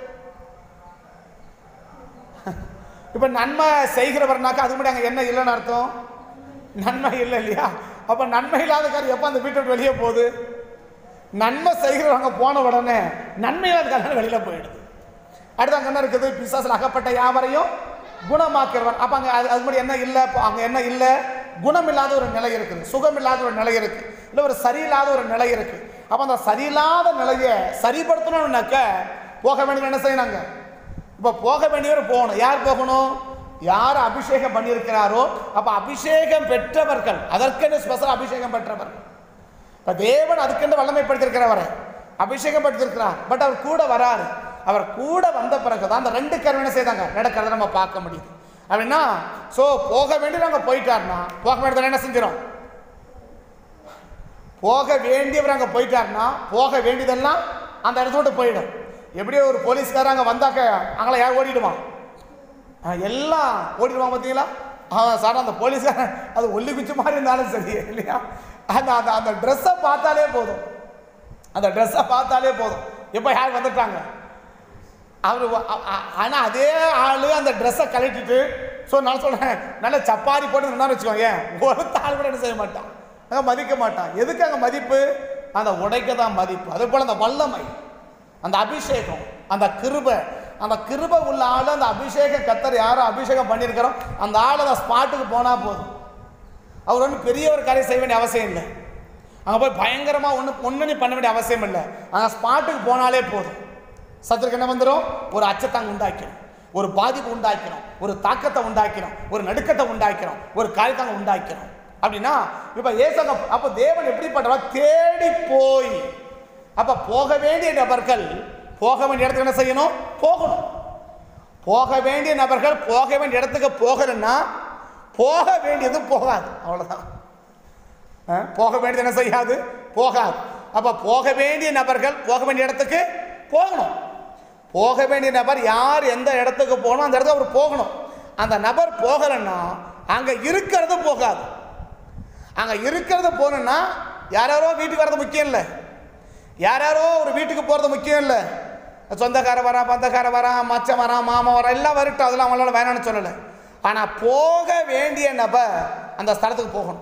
இப்போ நன்மை செய்கிறவர்னாக்கா அதுக்கு முன்னாடி அங்கே என்ன இல்லைன்னு அர்த்தம் நன்மை இல்லை இல்லையா அப்போ நன்மை இல்லாத காரியம் எப்போ அந்த வீட்டை விட்டு வெளியே போகுது நன்மை செய்கிறவங்க போன உடனே நன்மை இல்லாத காரியம் வெளியில் போயிடுது அடுத்து அங்கே என்ன இருக்குது பிசாசில் அகப்பட்ட யாவரையும் குணமாக்கிறவன் அப்போ அங்கே அது அது முன்னாடி என்ன இல்லை இப்போ அங்கே என்ன இல்லை குணம் இல்லாத ஒரு நிலை இருக்குது சுகம் இல்லாத ஒரு நிலை இருக்குது இல்லை ஒரு சரியில்லாத ஒரு நிலை இருக்குது அப்போ அந்த சரியில்லாத நிலையை சரிப்படுத்தணும்னாக்க போக வேண்டிய என்ன செய்யணுங்க இப்போ போக வேண்டியவர் போகணும் யார் போகணும் யார் அபிஷேகம் பண்ணியிருக்கிறாரோ அப்போ அபிஷேகம் பெற்றவர்கள் அதற்கென்று ஸ்பெஷல் அபிஷேகம் பெற்றவர்கள் இப்போ தேவன் அதுக்கென்று வல்லமைப்படுத்திருக்கிறவரை அபிஷேகம் படுத்திருக்கிறார் பட் அவர் கூட வராரு அவர் கூட வந்த பிறகு தான் அந்த ரெண்டு கருவி என்ன செய்தாங்க நடக்கிறத நம்ம பார்க்க முடியுது அப்படின்னா ஸோ போக வேண்டியவர் அங்கே போயிட்டாருன்னா போக வேண்டியவர் என்ன செஞ்சிடும் போக வேண்டியவர் அங்கே போயிட்டாருன்னா போக வேண்டியதெல்லாம் அந்த இடத்த விட்டு போயிடும் எப்படியோ ஒரு போலீஸ்காரர் அங்கே வந்தாக்க அங்கே யார் ஓடிடுவான் ஆ, எல்லாம் ஓடிடுவான் பார்த்தீங்களா ஆ சார் அந்த போலீஸ்காரன் அது ஒல்லி குச்சி மாதிரி இருந்தாலும் சரி இல்லையா அந்த அந்த அந்த ட்ரெஸ்ஸை பார்த்தாலே போதும் அந்த ட்ரெஸ்ஸை பார்த்தாலே போதும் எப்போ யார் வந்துட்டாங்க அவர் ஆனால் அதே ஆள் அந்த ட்ரெஸ்ஸை கழட்டிட்டு ஸோ நான் சொல்கிறேன் நல்ல சப்பாரி போட்டு நின்னா வச்சுக்கோங்க ஒரு தாள் கூட என்ன செய்ய மாட்டான் அங்கே மதிக்க மாட்டான் எதுக்கு அங்கே மதிப்பு அந்த உடைக்க தான் மதிப்பு அதே போல் அந்த வல்லமை அந்த அபிஷேகம் அந்த கிருபை அந்த கிருபை உள்ள ஆள் அந்த அபிஷேகம் கத்தர் யாரும் அபிஷேகம் பண்ணியிருக்கிறோம் அந்த ஆள் அந்த ஸ்பாட்டுக்கு போனால் போதும் அவர் ஒன்றும் பெரிய ஒரு காரியம் செய்ய வேண்டிய அவசியம் இல்லை அங்கே போய் பயங்கரமாக ஒன்று ஒன்று பண்ண வேண்டிய அவசியம் இல்லை அங்கே ஸ்பாட்டுக்கு போனாலே போதும் சத்துருக்கு என்ன வந்துடும் ஒரு அச்சத்தாங்க உண்டாக்கணும் ஒரு பாதிப்பு உண்டாக்கணும் ஒரு தாக்கத்தை உண்டாக்கணும் ஒரு நடுக்கத்தை உண்டாக்கணும் ஒரு காரியத்தாங்க உண்டாக்கணும் அப்படின்னா இப்போ ஏசங்க அப்போ தேவன் எப்படிப்பட்டவா தேடி போய் அப்போ போக வேண்டிய நபர்கள் போக வேண்டிய இடத்துக்கு என்ன செய்யணும் போகணும் போக வேண்டிய நபர்கள் போக வேண்டிய இடத்துக்கு போகலன்னா போக வேண்டியது போகாது அவ்வளோதான் அஹ், போக வேண்டியது என்ன செய்யாது போகாது அப்போ போக வேண்டிய நபர்கள் போக வேண்டிய இடத்துக்கு போகணும் போக வேண்டிய நபர் யார் எந்த இடத்துக்கு போகணும் அந்த இடத்துக்கு அவர் போகணும் அந்த நபர் போகலைன்னா அங்கே இருக்கிறது போகாது அங்கே இருக்கிறது போகணுன்னா யாராரோ வீட்டுக்கு வர்றது முக்கியம் இல்லை யாராரோ ஒரு வீட்டுக்கு போகிறது முக்கியம் இல்லை சொந்தக்கார வரான் பந்தக்கார வரான் மச்சன் வரான் மாமன் வரான் எல்லாம் வரட்டும் அதெல்லாம் அவங்களால வேணாம்னு சொல்லலை ஆனால் போக வேண்டிய நபர் அந்த ஸ்தலத்துக்கு போகணும்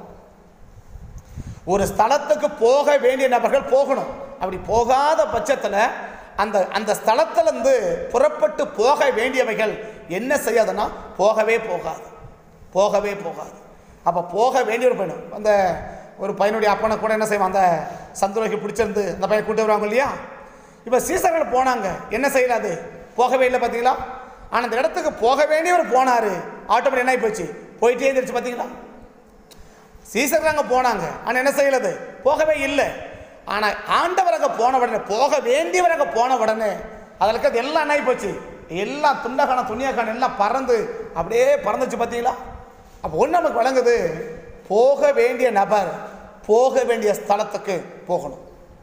ஒரு ஸ்தலத்துக்கு போக வேண்டிய நபர்கள் போகணும் அப்படி போகாத பட்சத்தில் அந்த அந்த ஸ்தலத்திலேருந்து புறப்பட்டு போக வேண்டியவைகள் என்ன செய்யாதுன்னா போகவே போகாது போகவே போகாது அப்போ போக வேண்டிய ஒரு பயணம் அந்த ஒரு பையனுடைய அப்பனை கூட என்ன செய்வான் அந்த சந்துரைக்கு பிடிச்சிருந்து அந்த பையனை கூட்டு வருவாங்க இல்லையா இப்போ சீசர்கள் போனாங்க என்ன செய்யல அது போகவே இல்லை பார்த்தீங்களா ஆனால் அந்த இடத்துக்கு போக வேண்டியவர் போனார் ஆட்டோமேட்டிக் என்ன ஆகி போச்சு போயிட்டே இருந்துச்சு பார்த்தீங்களா சீசர்கள் அங்கே போனாங்க ஆனால் என்ன செய்யலது போகவே இல்லை ஆனால் ஆண்டவர் அங்கே போன உடனே போக வேண்டியவர் அங்கே போன உடனே அதில் இருக்கிறது எல்லாம் என்ன ஆகி போச்சு எல்லாம் துண்டகான துணியக்கான எல்லாம் பறந்து அப்படியே பறந்துச்சு பார்த்தீங்களா அப்போ ஒன்று நமக்கு வழங்குது போக வேண்டிய நபர் போக வேண்டிய ஸ்தலத்துக்கு போகணும்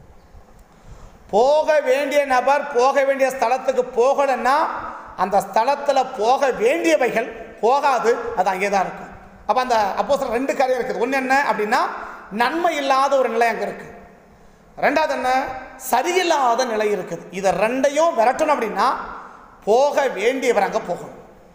போக வேண்டிய நபர் போக வேண்டிய ஸ்தலத்துக்கு போகலைன்னா அந்த ஸ்தலத்தில் போக வேண்டியவைகள் போகாது அது அங்கே தான் இருக்கும் அப்போ அந்த அப்போ ரெண்டு காரியம் இருக்குது ஒன்று என்ன அப்படின்னா நன்மை இல்லாத ஒரு நிலை அங்கே இருக்குது ரெண்டாவது என்ன சரியில்லாத நிலை இருக்குது இதை ரெண்டையும் விரட்டணும் அப்படின்னா போக வேண்டியவர் அங்கே போகணும்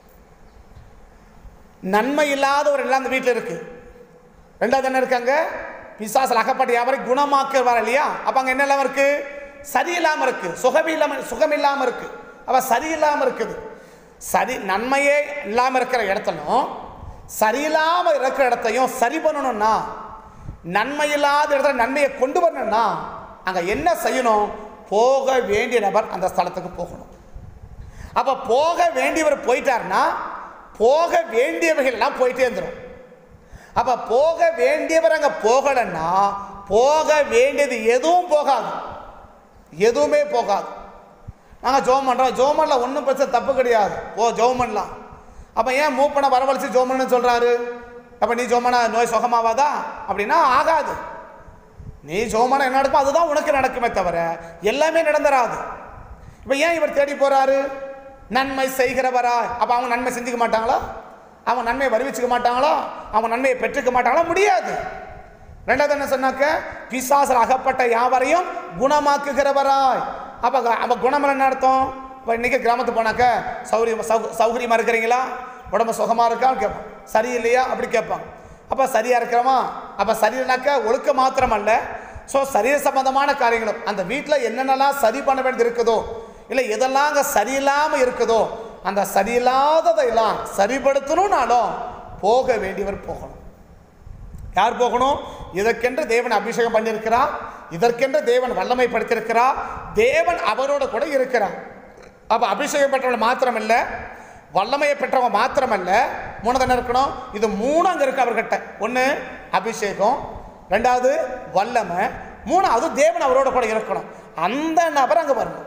நன்மை இல்லாத ஒரு நிலை அந்த வீட்டில் இருக்குது ரெண்டாவது என்ன இருக்காங்க பிசாசில் அகப்பட்ட யாவரை குணமாக்க வர இல்லையா அப்போ அங்கே என்ன இல்லாமல் இருக்கு சரியில்லாமல் இருக்கு சுகம் இல்லாமல் சுகம் இல்லாமல் இருக்கு அவ சரியில்லாமல் இருக்குது சரி நன்மையே இல்லாமல் இருக்கிற இடத்துலையும் சரியில்லாமல் இருக்கிற இடத்தையும் சரி பண்ணணும்னா நன்மை இல்லாத இடத்துல நன்மையை கொண்டு வரணும்னா அங்கே என்ன செய்யணும் போக வேண்டிய நபர் அந்த ஸ்தலத்துக்கு போகணும் அப்போ போக வேண்டியவர் போயிட்டாருன்னா போக வேண்டியவைகள் எல்லாம் போயிட்டே இருந்துடும் அப்ப போக வேண்டியவர் அங்க போகலன்னா போக வேண்டியது எதுவும் போகாது எதுவுமே போகாது நாங்கள் ஜோம் பண்ணுறோம் ஜோம் பண்ணல ஒன்றும் பிரச்சனை தப்பு கிடையாது ஓ ஜோம் பண்ணலாம் அப்போ ஏன் மூவ் பண்ண வரவழைச்சு ஜோம் பண்ணு சொல்கிறாரு அப்போ நீ ஜோம் பண்ண நோய் சுகமாவாதா அப்படின்னா ஆகாது நீ ஜோம் பண்ண என்ன நடக்கும் அதுதான் உனக்கு நடக்குமே தவிர எல்லாமே நடந்துராது இப்போ ஏன் இவர் தேடி போகிறாரு நன்மை செய்கிறவரா அப்போ அவங்க நன்மை செஞ்சுக்க மாட்டாங்களா அவங்க நன்மையை வருவிச்சுக்க மாட்டாங்களா அவங்க நன்மையை பெற்றுக்க மாட்டாங்களா முடியாது ரெண்டாவது என்ன சொன்னாக்க பிசாசல் அகப்பட்ட யாவரையும் குணமாக்குகிறவராய் அப்போ அப்போ குணம் என்ன அர்த்தம் இப்போ இன்னைக்கு கிராமத்துக்கு போனாக்க சௌரியம் சௌ சௌகரியமாக இருக்கிறீங்களா உடம்பு சுகமாக இருக்கான்னு கேட்பான் சரியில்லையா அப்படி கேட்பாங்க அப்போ சரியாக இருக்கிறோமா அப்போ சரியில்லைனாக்க ஒழுக்க மாத்திரம் அல்ல ஸோ சரீர சம்பந்தமான காரியங்களும் அந்த வீட்டில் என்னென்னலாம் சரி பண்ண வேண்டியது இருக்குதோ இல்லை எதெல்லாம் அங்கே சரியில்லாமல் இருக்குதோ அந்த சரியில்லாததையெல்லாம் சரிப்படுத்தணும்னாலும் போக வேண்டியவர் போகணும் யார் போகணும் இதற்கென்று தேவன் அபிஷேகம் பண்ணியிருக்கிறார் இதற்கென்று தேவன் வல்லமை படுத்தியிருக்கிறார் தேவன் அவரோட கூட இருக்கிறார் அப்போ அபிஷேகம் பெற்றவங்க மாத்திரமல்ல வல்லமையை பெற்றவங்க மாத்திரமல்ல மூணு தானே இருக்கணும் இது மூணு அங்கே இருக்கு அவர்கிட்ட ஒன்று அபிஷேகம் ரெண்டாவது வல்லமை மூணாவது தேவன் அவரோட கூட இருக்கணும் அந்த நபர் அங்கே வரணும்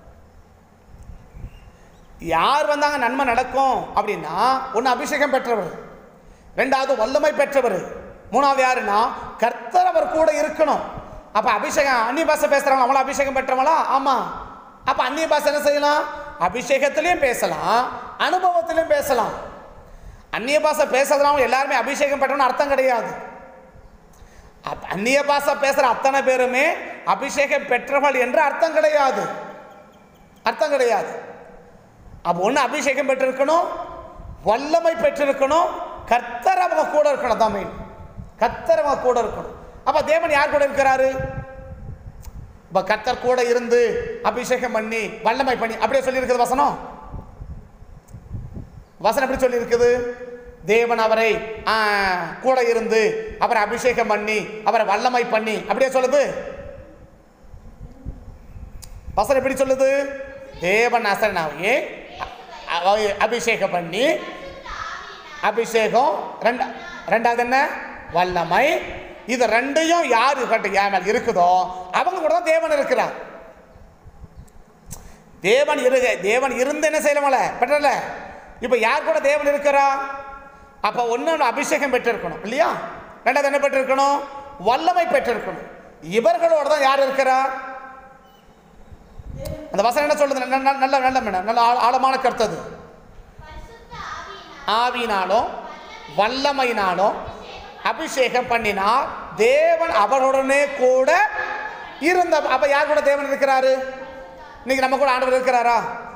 யார் வந்தாங்க நன்மை நடக்கும் அப்படின்னா ஒன்று அபிஷேகம் பெற்றவர் ரெண்டாவது வல்லமை பெற்றவர் மூணாவது யாருன்னா கர்த்தர் அவர் கூட இருக்கணும் அப்போ அபிஷேகம் அந்நிய பாஷை பேசுகிறாங்க அவங்கள அபிஷேகம் பெற்றவங்களா ஆமாம் அப்போ அந்நிய பாஷை என்ன செய்யலாம் அபிஷேகத்திலையும் பேசலாம் அனுபவத்திலையும் பேசலாம் அந்நிய பாஷை பேசுறதுனால எல்லாருமே அபிஷேகம் பெற்றவன்னு அர்த்தம் கிடையாது அப்ப அந்நிய பாஷை பேசுகிற அத்தனை பேருமே அபிஷேகம் பெற்றவர்கள் என்று அர்த்தம் கிடையாது அர்த்தம் கிடையாது அப்போ ஒன்று அபிஷேகம் பெற்றிருக்கணும் வல்லமை பெற்றிருக்கணும் கர்த்தர் அவங்க கூட இருக்கணும் தான் மெயின் கர்த்தர் அவங்க கூட இருக்கணும் அப்போ தேவன் யார் கூட இருக்கிறாரு இப்போ கர்த்தர் கூட இருந்து அபிஷேகம் பண்ணி வல்லமை பண்ணி அப்படியே சொல்லியிருக்குது வசனம் வசனம் எப்படி சொல்லியிருக்குது தேவன் அவரை ஆ, கூட இருந்து அவரை அபிஷேகம் பண்ணி அவரை வல்லமை பண்ணி அப்படியே சொல்லுது வசனம் எப்படி சொல்லுது தேவன் அசரனாவையே அபிஷேகம் பண்ணி அபிஷேகம் ரெண்டா ரெண்டாவது என்ன வல்லமை இது ரெண்டையும் யார் கட்டு என் மேல் இருக்குதோ அவங்க கூட தான் தேவன் இருக்கிறார் தேவன் இருக தேவன் இருந்து என்ன செய்யலாமல பெற்றல இப்போ யார் கூட தேவன் இருக்கிறா அப்போ ஒன்று அபிஷேகம் பெற்றிருக்கணும் இல்லையா ரெண்டாவது என்ன பெற்றிருக்கணும் வல்லமை பெற்றிருக்கணும் இவர்களோட தான் யார் இருக்கிறா அந்த வசனம் என்ன சொல்லுது நல்ல நல்ல நல்ல நல்ல மேடம் நல்ல ஆழ- ஆழமான கருத்து அது ஆவினாலும் வல்லமையினாலும் அபிஷேகம் பண்ணினார் தேவன் அவருடனே கூட இருந்த அப்ப யார் கூட தேவன் இருக்கிறாரு இன்னைக்கு நம்ம கூட ஆண்டவர் இருக்கிறாரா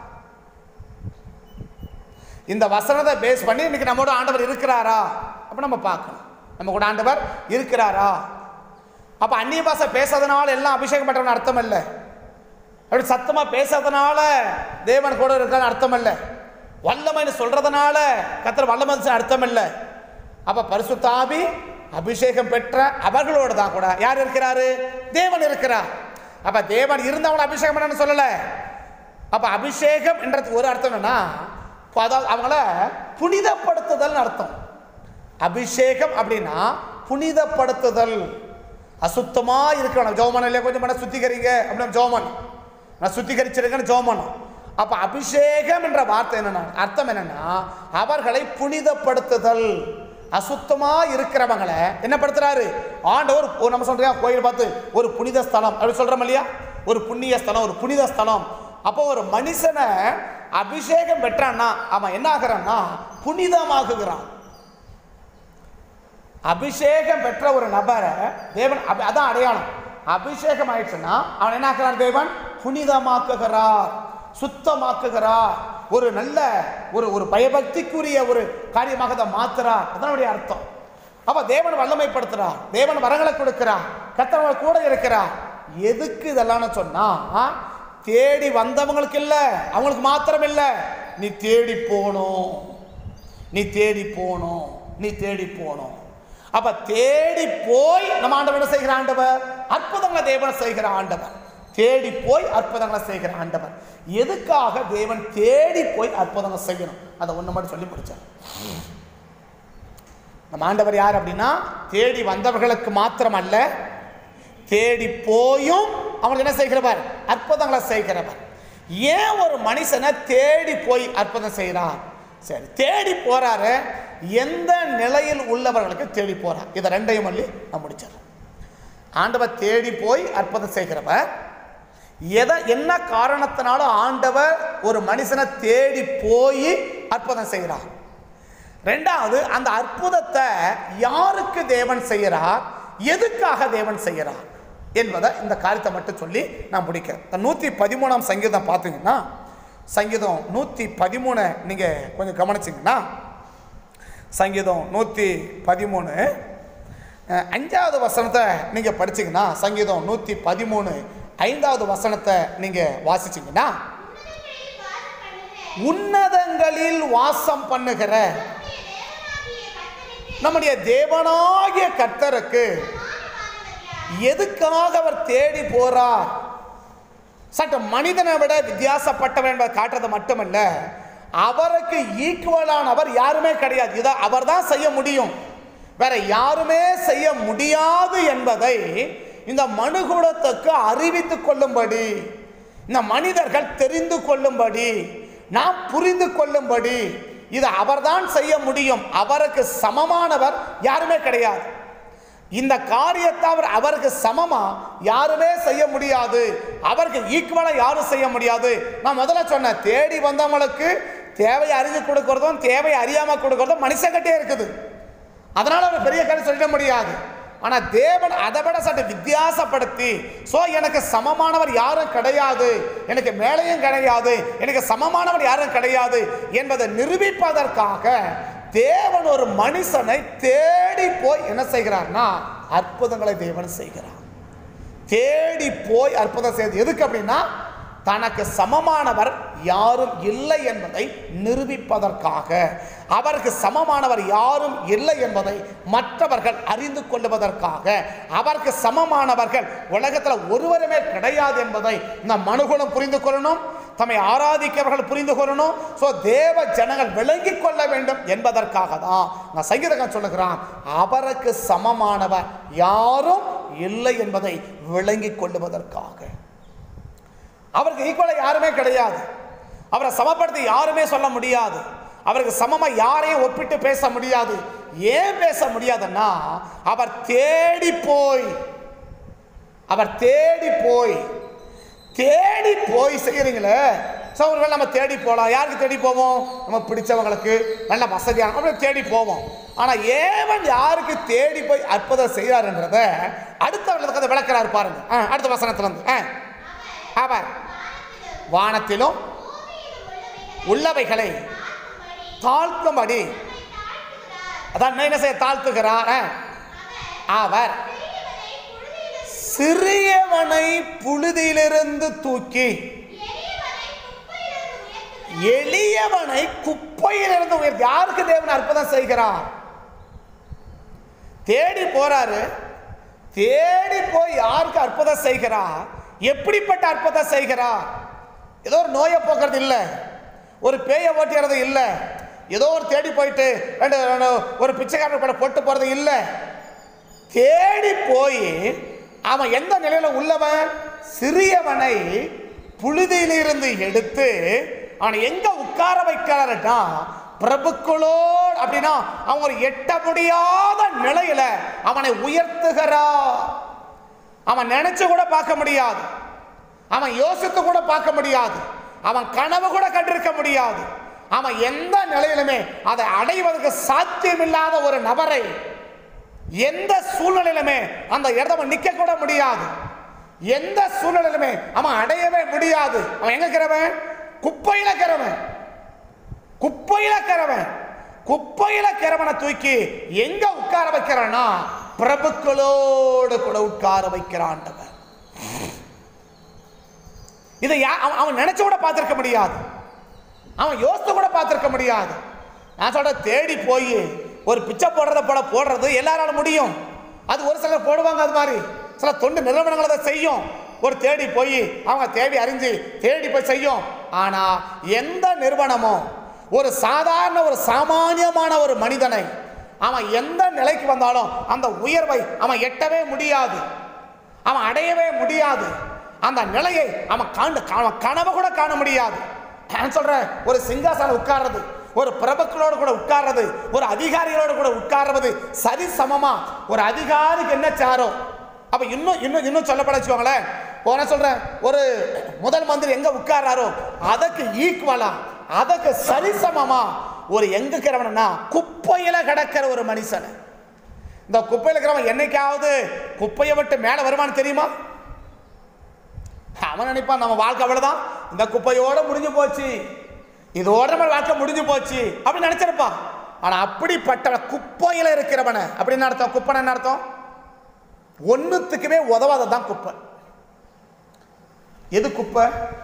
இந்த வசனத்தை பேஸ் பண்ணி இன்னைக்கு நம்மோட ஆண்டவர் இருக்கிறாரா அப்ப நம்ம பார்க்கணும் நம்ம கூட ஆண்டவர் இருக்கிறாரா அப்ப அந்நிய பாஷை பேசாதனால எல்லாம் அபிஷேகம் பெற்றவன் அர்த்தம் இல்லை அப்படி சத்தமா பேசாதனால தேவன் கூட இருக்கான்னு அர்த்தம் இல்லை வல்லமைன்னு சொல்றதுனால கத்தர் வல்லமை அர்த்தம் இல்லை அப்ப பரிசுத்தாவி அபிஷேகம் பெற்ற அவர்களோடு தான் கூட யார் இருக்கிறாரு தேவன் இருக்கிறார் அப்ப தேவன் இருந்தவங்களை அபிஷேகம் பண்ணணும்னு சொல்லல அப்ப அபிஷேகம் என்றது ஒரு அர்த்தம் என்னன்னா இப்ப அதாவது அவங்கள புனிதப்படுத்துதல் அர்த்தம் அபிஷேகம் அப்படின்னா புனிதப்படுத்துதல் அசுத்தமா இருக்கணும் ஜோமன் இல்லையா கொஞ்சம் பண்ண சுத்திகரிங்க அப்படின்னு ஜோமன் நான் சுத்திகரிச்சிருக்கேன்னு ஜோமன் அப்ப அபிஷேகம் என்ற வார்த்தை என்னன்னா அர்த்தம் என்னன்னா அவர்களை புனிதப்படுத்துதல் அசுத்தமா இருக்கிறவங்களை என்ன படுத்துறாரு ஆண்டவர் ஒரு நம்ம சொல்றோம் கோயில் பார்த்து ஒரு புனித ஸ்தலம் அப்படி சொல்றோம் இல்லையா ஒரு புண்ணிய ஸ்தலம் ஒரு புனித ஸ்தலம் அப்போ ஒரு மனுஷனை அபிஷேகம் பெற்றான்னா அவன் என்ன ஆகிறான்னா புனிதமாகுகிறான் அபிஷேகம் பெற்ற ஒரு நபரை தேவன் அபி- அதான் அடையாளம் அபிஷேகம் ஆயிடுச்சுன்னா அவன் என்ன ஆக்குறான் தேவன் புனிதமாக்குகிறார் சுத்தமாக்குகிறார் ஒரு நல்ல ஒரு ஒரு பயபக்திக்குரிய ஒரு காரியமாக அதை மாத்துறார் அதனுடைய அர்த்தம் அப்ப தேவன் வல்லமைப்படுத்துறார் தேவன் வரங்களை கொடுக்கிறார் கத்தவங்க கூட இருக்கிறார் எதுக்கு இதெல்லாம் சொன்னா தேடி வந்தவங்களுக்கு இல்ல அவங்களுக்கு மாத்திரம் இல்ல நீ தேடி போகணும் நீ தேடி போகணும் நீ தேடி போகணும் அப்ப தேடி போய் நம்ம ஆண்டவர் என்ன செய்கிற ஆண்டவர் அற்புதங்களை தேவன் செய்கிற ஆண்டவர் தேடி போய் அற்புதங்களை செய்கிற ஆண்டவர் எதுக்காக தேவன் தேடி போய் அற்புதங்கள் செய்யணும் அதை ஒண்ணு மட்டும் சொல்லி முடிச்சார் நம்ம ஆண்டவர் யார் அப்படின்னா தேடி வந்தவர்களுக்கு மாத்திரம் அல்ல தேடி போயும் அவங்களுக்கு என்ன செய்கிறவர் அற்புதங்களை செய்கிறவர் ஏன் ஒரு மனுஷனை தேடி போய் அற்புதம் செய்கிறார் சரி தேடி போறாரு எந்த நிலையில் உள்ளவர்களுக்கு தேடி போறார் இதை ரெண்டையும் சொல்லி நான் முடிச்சிடறேன் ஆண்டவர் தேடி போய் அற்புதம் செய்கிறவர் எதை என்ன காரணத்தினாலும் ஆண்டவர் ஒரு மனுஷனை தேடி போய் அற்புதம் செய்கிறார் ரெண்டாவது அந்த அற்புதத்தை யாருக்கு தேவன் செய்கிறார் எதுக்காக தேவன் செய்கிறார் என்பதை இந்த காரியத்தை மட்டும் சொல்லி நான் முடிக்கிறேன் நூற்றி பதிமூணாம் சங்கீதம் பார்த்தீங்கன்னா சங்கீதம் நூற்றி பதிமூணை நீங்கள் கொஞ்சம் கவனிச்சிங்கன்னா சங்கீதம் நூற்றி பதிமூணு அஹ், அஞ்சாவது வசனத்தை நீங்கள் படிச்சீங்கன்னா சங்கீதம் நூற்றி பதிமூணு ஐந்தாவது வசனத்தை நீங்கள் வாசிச்சீங்கன்னா உன்னதங்களில் வாசம் பண்ணுகிற நம்முடைய தேவனாகிய கர்த்தருக்கு எதுக்காக அவர் தேடி போறார் சட்ட மனிதனை விட வித்தியாசப்பட்டவர் என்பதை காட்டுறது மட்டுமல்ல அவருக்கு ஈக்குவலானவர் யாருமே கிடையாது இதை அவர் தான் செய்ய முடியும் வேற யாருமே செய்ய முடியாது என்பதை இந்த மனுகுலத்துக்கு அறிவித்துக் கொள்ளும்படி இந்த மனிதர்கள் தெரிந்து கொள்ளும்படி நாம் புரிந்து கொள்ளும்படி இதை அவர்தான் செய்ய முடியும் அவருக்கு சமமானவர் யாருமே கிடையாது இந்த காரியத்தை அவர் அவருக்கு சமமா யாருமே செய்ய முடியாது அவருக்கு ஈக்குவலா யாரும் செய்ய முடியாது நான் முதல்ல சொன்னேன் தேடி வந்தவங்களுக்கு தேவையை அறிஞ்சு கொடுக்கறதும் தேவையை அறியாம கொடுக்கறதும் மனுஷங்கிட்டே இருக்குது அதனால அவர் பெரிய காரியம் சொல்லிட முடியாது ஆனா தேவன் அதை விட சற்று வித்தியாசப்படுத்தி சோ எனக்கு சமமானவர் யாரும் கிடையாது எனக்கு மேலையும் கிடையாது எனக்கு சமமானவர் யாரும் கிடையாது என்பதை நிரூபிப்பதற்காக தேவன் ஒரு மனுஷனை தேடி போய் என்ன செய்கிறார்னா அற்புதங்களை தேவன் செய்கிறார் தேடி போய் அற்புதம் செய்து எதுக்கு அப்படின்னா தனக்கு சமமானவர் யாரும் இல்லை என்பதை நிரூபிப்பதற்காக அவருக்கு சமமானவர் யாரும் இல்லை என்பதை மற்றவர்கள் அறிந்து கொள்வதற்காக அவருக்கு சமமானவர்கள் உலகத்தில் ஒருவருமே கிடையாது என்பதை இந்த மனுகுலம் புரிந்து கொள்ளணும் தம்மை ஆராதிக்கிறவர்கள் புரிந்து கொள்ளணும் ஸோ தேவ ஜனங்கள் விளங்கிக் கொள்ள வேண்டும் என்பதற்காக தான் நான் சங்கீதகன் சொல்லுகிறான் அவருக்கு சமமானவர் யாரும் இல்லை என்பதை விளங்கிக் கொள்ளுவதற்காக அவருக்கு ஈக்குவலாக யாருமே கிடையாது அவரை சமப்படுத்தி யாருமே சொல்ல முடியாது அவருக்கு சமமா யாரையும் ஒப்பிட்டு பேச முடியாது ஏன் பேச முடியாதுன்னா அவர் தேடி போய் அவர் தேடி போய் தேடி போய் செய்யறீங்களே ஸோ ஒருவேளை நம்ம தேடி போகலாம் யாருக்கு தேடி போவோம் நம்ம பிடிச்சவங்களுக்கு நல்ல வசதியான அப்படி தேடி போவோம் ஆனால் ஏவன் யாருக்கு தேடி போய் அற்புதம் செய்கிறாருன்றத அடுத்த அதை விளக்குறாரு பாருங்க ஆ, அடுத்த வசனத்துல இருந்து ஆ அவர் வானத்திலும் உள்ளவைகளை தாழ்த்தும்படி அதான் என்ன செய்ய தாழ்த்துகிறார் ஆ. அவர் சிறியவனை புழுதியிலிருந்து தூக்கி எளியவனை குப்பையிலிருந்து உயர்த்தி யாருக்கு தேவன் அற்புதம் செய்கிறார் தேடி போறாரு தேடி போய் யாருக்கு அற்புதம் செய்கிறா எப்படிப்பட்ட அற்புதம் செய்கிறா ஏதோ ஒரு நோயை போக்குறது இல்லை ஒரு பேயை ஓட்டிறது இல்லை ஏதோ ஒரு தேடி போயிட்டு ரெண்டு ரெண்டு ஒரு பிச்சைக்காரன் கூட போட்டு போறது இல்லை தேடி போய் அவன் எந்த நிலையில உள்ளவன் சிறியவனை புழுதியிலிருந்து எடுத்து அவனை எங்க உட்கார வைக்கிறாருன்னா பிரபுக்களோடு அப்படின்னா அவன் ஒரு எட்ட முடியாத நிலையில அவனை உயர்த்துகிறா அவன் நினைச்சு கூட பார்க்க முடியாது அவன் யோசித்து கூட பார்க்க முடியாது அவன் கனவு கூட கண்டிருக்க முடியாது அவன் எந்த நிலையிலுமே அதை அடைவதற்கு சாத்தியமில்லாத ஒரு நபரை எந்த சூழ்நிலையிலுமே அந்த இடத்த நிக்க கூட முடியாது எந்த சூழ்நிலையிலுமே அவன் அடையவே முடியாது அவன் எங்க இருக்கிறவன் குப்பையில இருக்கிறவன் குப்பையில இருக்கிறவன் குப்பையில இருக்கிறவனை தூக்கி எங்க உட்கார வைக்கிறான்னா பிரபுக்களோடு கூட உட்கார வைக்கிறான்டவன் இதை யா- அவன் அவன் நினைச்சு கூட பார்த்திருக்க முடியாது அவன் யோசித்து கூட பார்த்திருக்க முடியாது நான் சொல்ற தேடி போய் ஒரு பிச்சை போடுறத போல போடுறது எல்லாரால முடியும் அது ஒரு சிலர் போடுவாங்க அது மாதிரி சில தொண்டு நிறுவனங்கள் அதை செய்யும் ஒரு தேடி போய் அவங்க தேடி அறிஞ்சு தேடி போய் செய்யும் ஆனா எந்த நிறுவனமும் ஒரு சாதாரண ஒரு சாமானியமான ஒரு மனிதனை அவன் எந்த நிலைக்கு வந்தாலும் அந்த உயர்வை அவன் எட்டவே முடியாது அவன் அடையவே முடியாது அந்த நிலையை அவன் காண்டு அவன் கனவு கூட காண முடியாது நான் சொல்றேன் ஒரு சிங்காசனம் உட்கார்றது ஒரு பிரபுக்களோடு கூட உட்கார்றது ஒரு அதிகாரிகளோடு கூட உட்கார்றது சரி சமமா ஒரு அதிகாரிக்கு என்ன சாரோ அப்ப இன்னும் இன்னும் இன்னும் சொல்லப்பட வச்சுக்கோங்களேன் இப்போ நான் சொல்றேன் ஒரு முதல் மந்திரி எங்க உட்கார்றாரோ அதுக்கு ஈக்குவலா அதுக்கு சரிசமமா ஒரு எங்க இருக்கிறவனா குப்பையில கிடக்கிற ஒரு மனுஷன் இந்த குப்பையில் இருக்கிறவன் என்னைக்காவது குப்பையை விட்டு மேலே வருவான்னு தெரியுமா அவன் நினைப்பான் நம்ம வாழ்க்கை அவ்வளவுதான் இந்த குப்பையோட முடிஞ்சு போச்சு இதோட நம்ம வாழ்க்கை முடிஞ்சு போச்சு அப்படின்னு நினைச்சிருப்பான் ஆனா அப்படிப்பட்ட குப்பையில இருக்கிறவன அப்படின்னு அர்த்தம் குப்பைன்னு என்ன அர்த்தம் ஒண்ணுத்துக்குமே உதவாததான் குப்பை எது குப்பை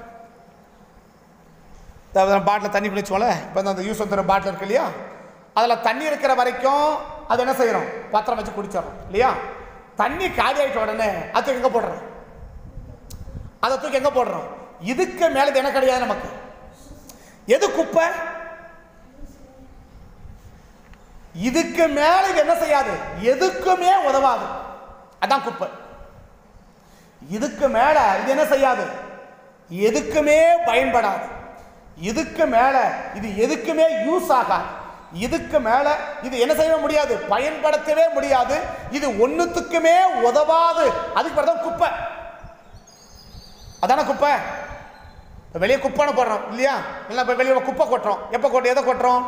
பாட்டில் தண்ணி குளிச்சோம்ல இப்போ அந்த யூஸ் வந்துற பாட்டில் இருக்கு இல்லையா அதில் தண்ணி இருக்கிற வரைக்கும் அது என்ன செய்யறோம் பத்திரம் வச்சு குடிச்சிடறோம் இல்லையா தண்ணி காலி ஆயிட்ட உடனே அது தூக்கி எங்கே போடுறோம் அதை தூக்கி எங்கே போடுறோம் இதுக்கு மேலே இது என்ன கிடையாது நமக்கு எது குப்பை இதுக்கு மேல இது என்ன செய்யாது எதுக்குமே உதவாது அதான் குப்பை இதுக்கு மேல இது என்ன செய்யாது எதுக்குமே பயன்படாது இதுக்கு மேல இது எதுக்குமே யூஸ் ஆகாது இதுக்கு மேல இது என்ன செய்ய முடியாது பயன்படுத்தவே முடியாது இது ஒண்ணுத்துக்குமே உதவாது அதுக்கு பேர் தான் குப்பை அதான குப்பை இப்ப வெளியே குப்பைன்னு போடுறோம் இல்லையா இல்லை இப்போ வெளியே குப்பை கொட்டுறோம் எப்போ கொட்டு எதை கொட்டுறோம்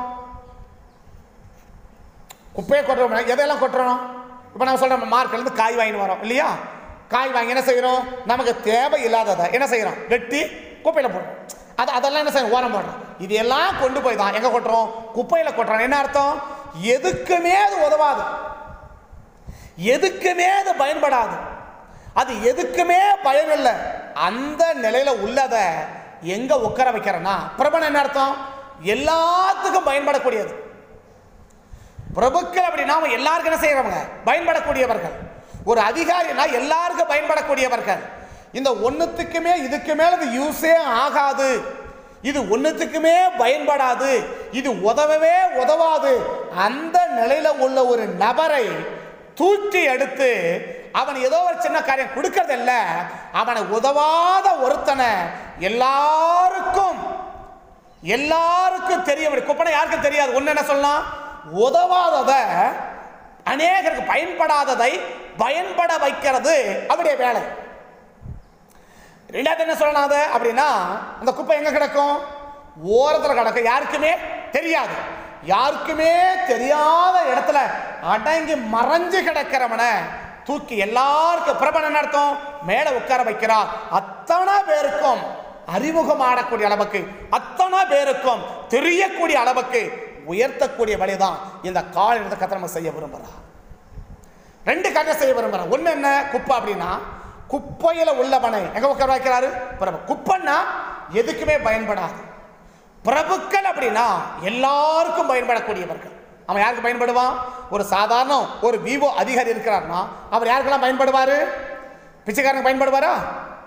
குப்பையை கொட்டுறோம் எதையெல்லாம் கொட்டுறோம் இப்போ நம்ம சொல்கிறோம் மார்க்கெட்லேருந்து காய் வாங்கிட்டு வரோம் இல்லையா காய் வாங்கி என்ன செய்கிறோம் நமக்கு தேவை இல்லாததை என்ன செய்கிறோம் வெட்டி குப்பையில் போடுறோம் அது அதெல்லாம் என்ன செய்யணும் ஓரம் போடுறோம் இது எல்லாம் கொண்டு போய் தான் எங்கே கொட்டுறோம் குப்பையில் கொட்டுறோம் என்ன அர்த்தம் எதுக்குமே அது உதவாது எதுக்குமே அது பயன்படாது அது எதுக்குமே பயன் இல்லை அந்த நிலையில உள்ளத எங்க உட்கார வைக்கிறேன்னா பிரபன் என்ன அர்த்தம் எல்லாத்துக்கும் பயன்படக்கூடியது பிரபுக்கள் அப்படின்னா அவங்க எல்லாருக்கும் என்ன செய்யறவங்க பயன்படக்கூடியவர்கள் ஒரு அதிகாரினா எல்லாருக்கும் பயன்படக்கூடியவர்கள் இந்த ஒண்ணுத்துக்குமே இதுக்கு மேல இது யூஸே ஆகாது இது ஒண்ணுத்துக்குமே பயன்படாது இது உதவவே உதவாது அந்த நிலையில உள்ள ஒரு நபரை தூக்கி எடுத்து அவன் ஏதோ ஒரு சின்ன காரியம் கொடுக்கறது இல்ல அவனை உதவாத ஒருத்தனை எல்லாருக்கும் எல்லாருக்கும் தெரிய முடியும் குப்பனை யாருக்கும் தெரியாது ஒண்ணு என்ன சொல்லலாம் உதவாதத அநேகருக்கு பயன்படாததை பயன்பட வைக்கிறது அவருடைய வேலை ரெண்டாவது என்ன சொல்லணும் அது அப்படின்னா அந்த குப்பை எங்க கிடக்கும் ஓரத்தில் கிடக்கும் யாருக்குமே தெரியாது யாருக்குமே தெரியாத இடத்துல அடங்கி மறைஞ்சு கிடக்கிறவனை தூக்கி எல்லாருக்கும் பிரபன் என்ன அர்த்தம் மேல உட்கார வைக்கிறார் அத்தனை பேருக்கும் அறிமுகம் ஆடக்கூடிய அளவுக்கு அத்தனை பேருக்கும் தெரியக்கூடிய அளவுக்கு உயர்த்தக்கூடிய வழிதான் இந்த கால் எடுத்த கத்தை நம்ம செய்ய விரும்புகிறார் ரெண்டு காரியம் செய்ய விரும்புகிறேன் ஒன்று என்ன குப்பை அப்படின்னா குப்பையில் உள்ளவனை எங்க உட்கார வைக்கிறாரு பிரபு குப்பைன்னா எதுக்குமே பயன்படாது பிரபுக்கள் அப்படின்னா எல்லாருக்கும் பயன்படக்கூடியவர்கள் அவன் யாருக்கு பயன்படுவான் ஒரு சாதாரண ஒரு விவோ அதிகாரி இருக்கிறார்னா அவர் யாருக்கெல்லாம் பயன்படுவார் பிச்சைக்காரனுக்கு பயன்படுவாரா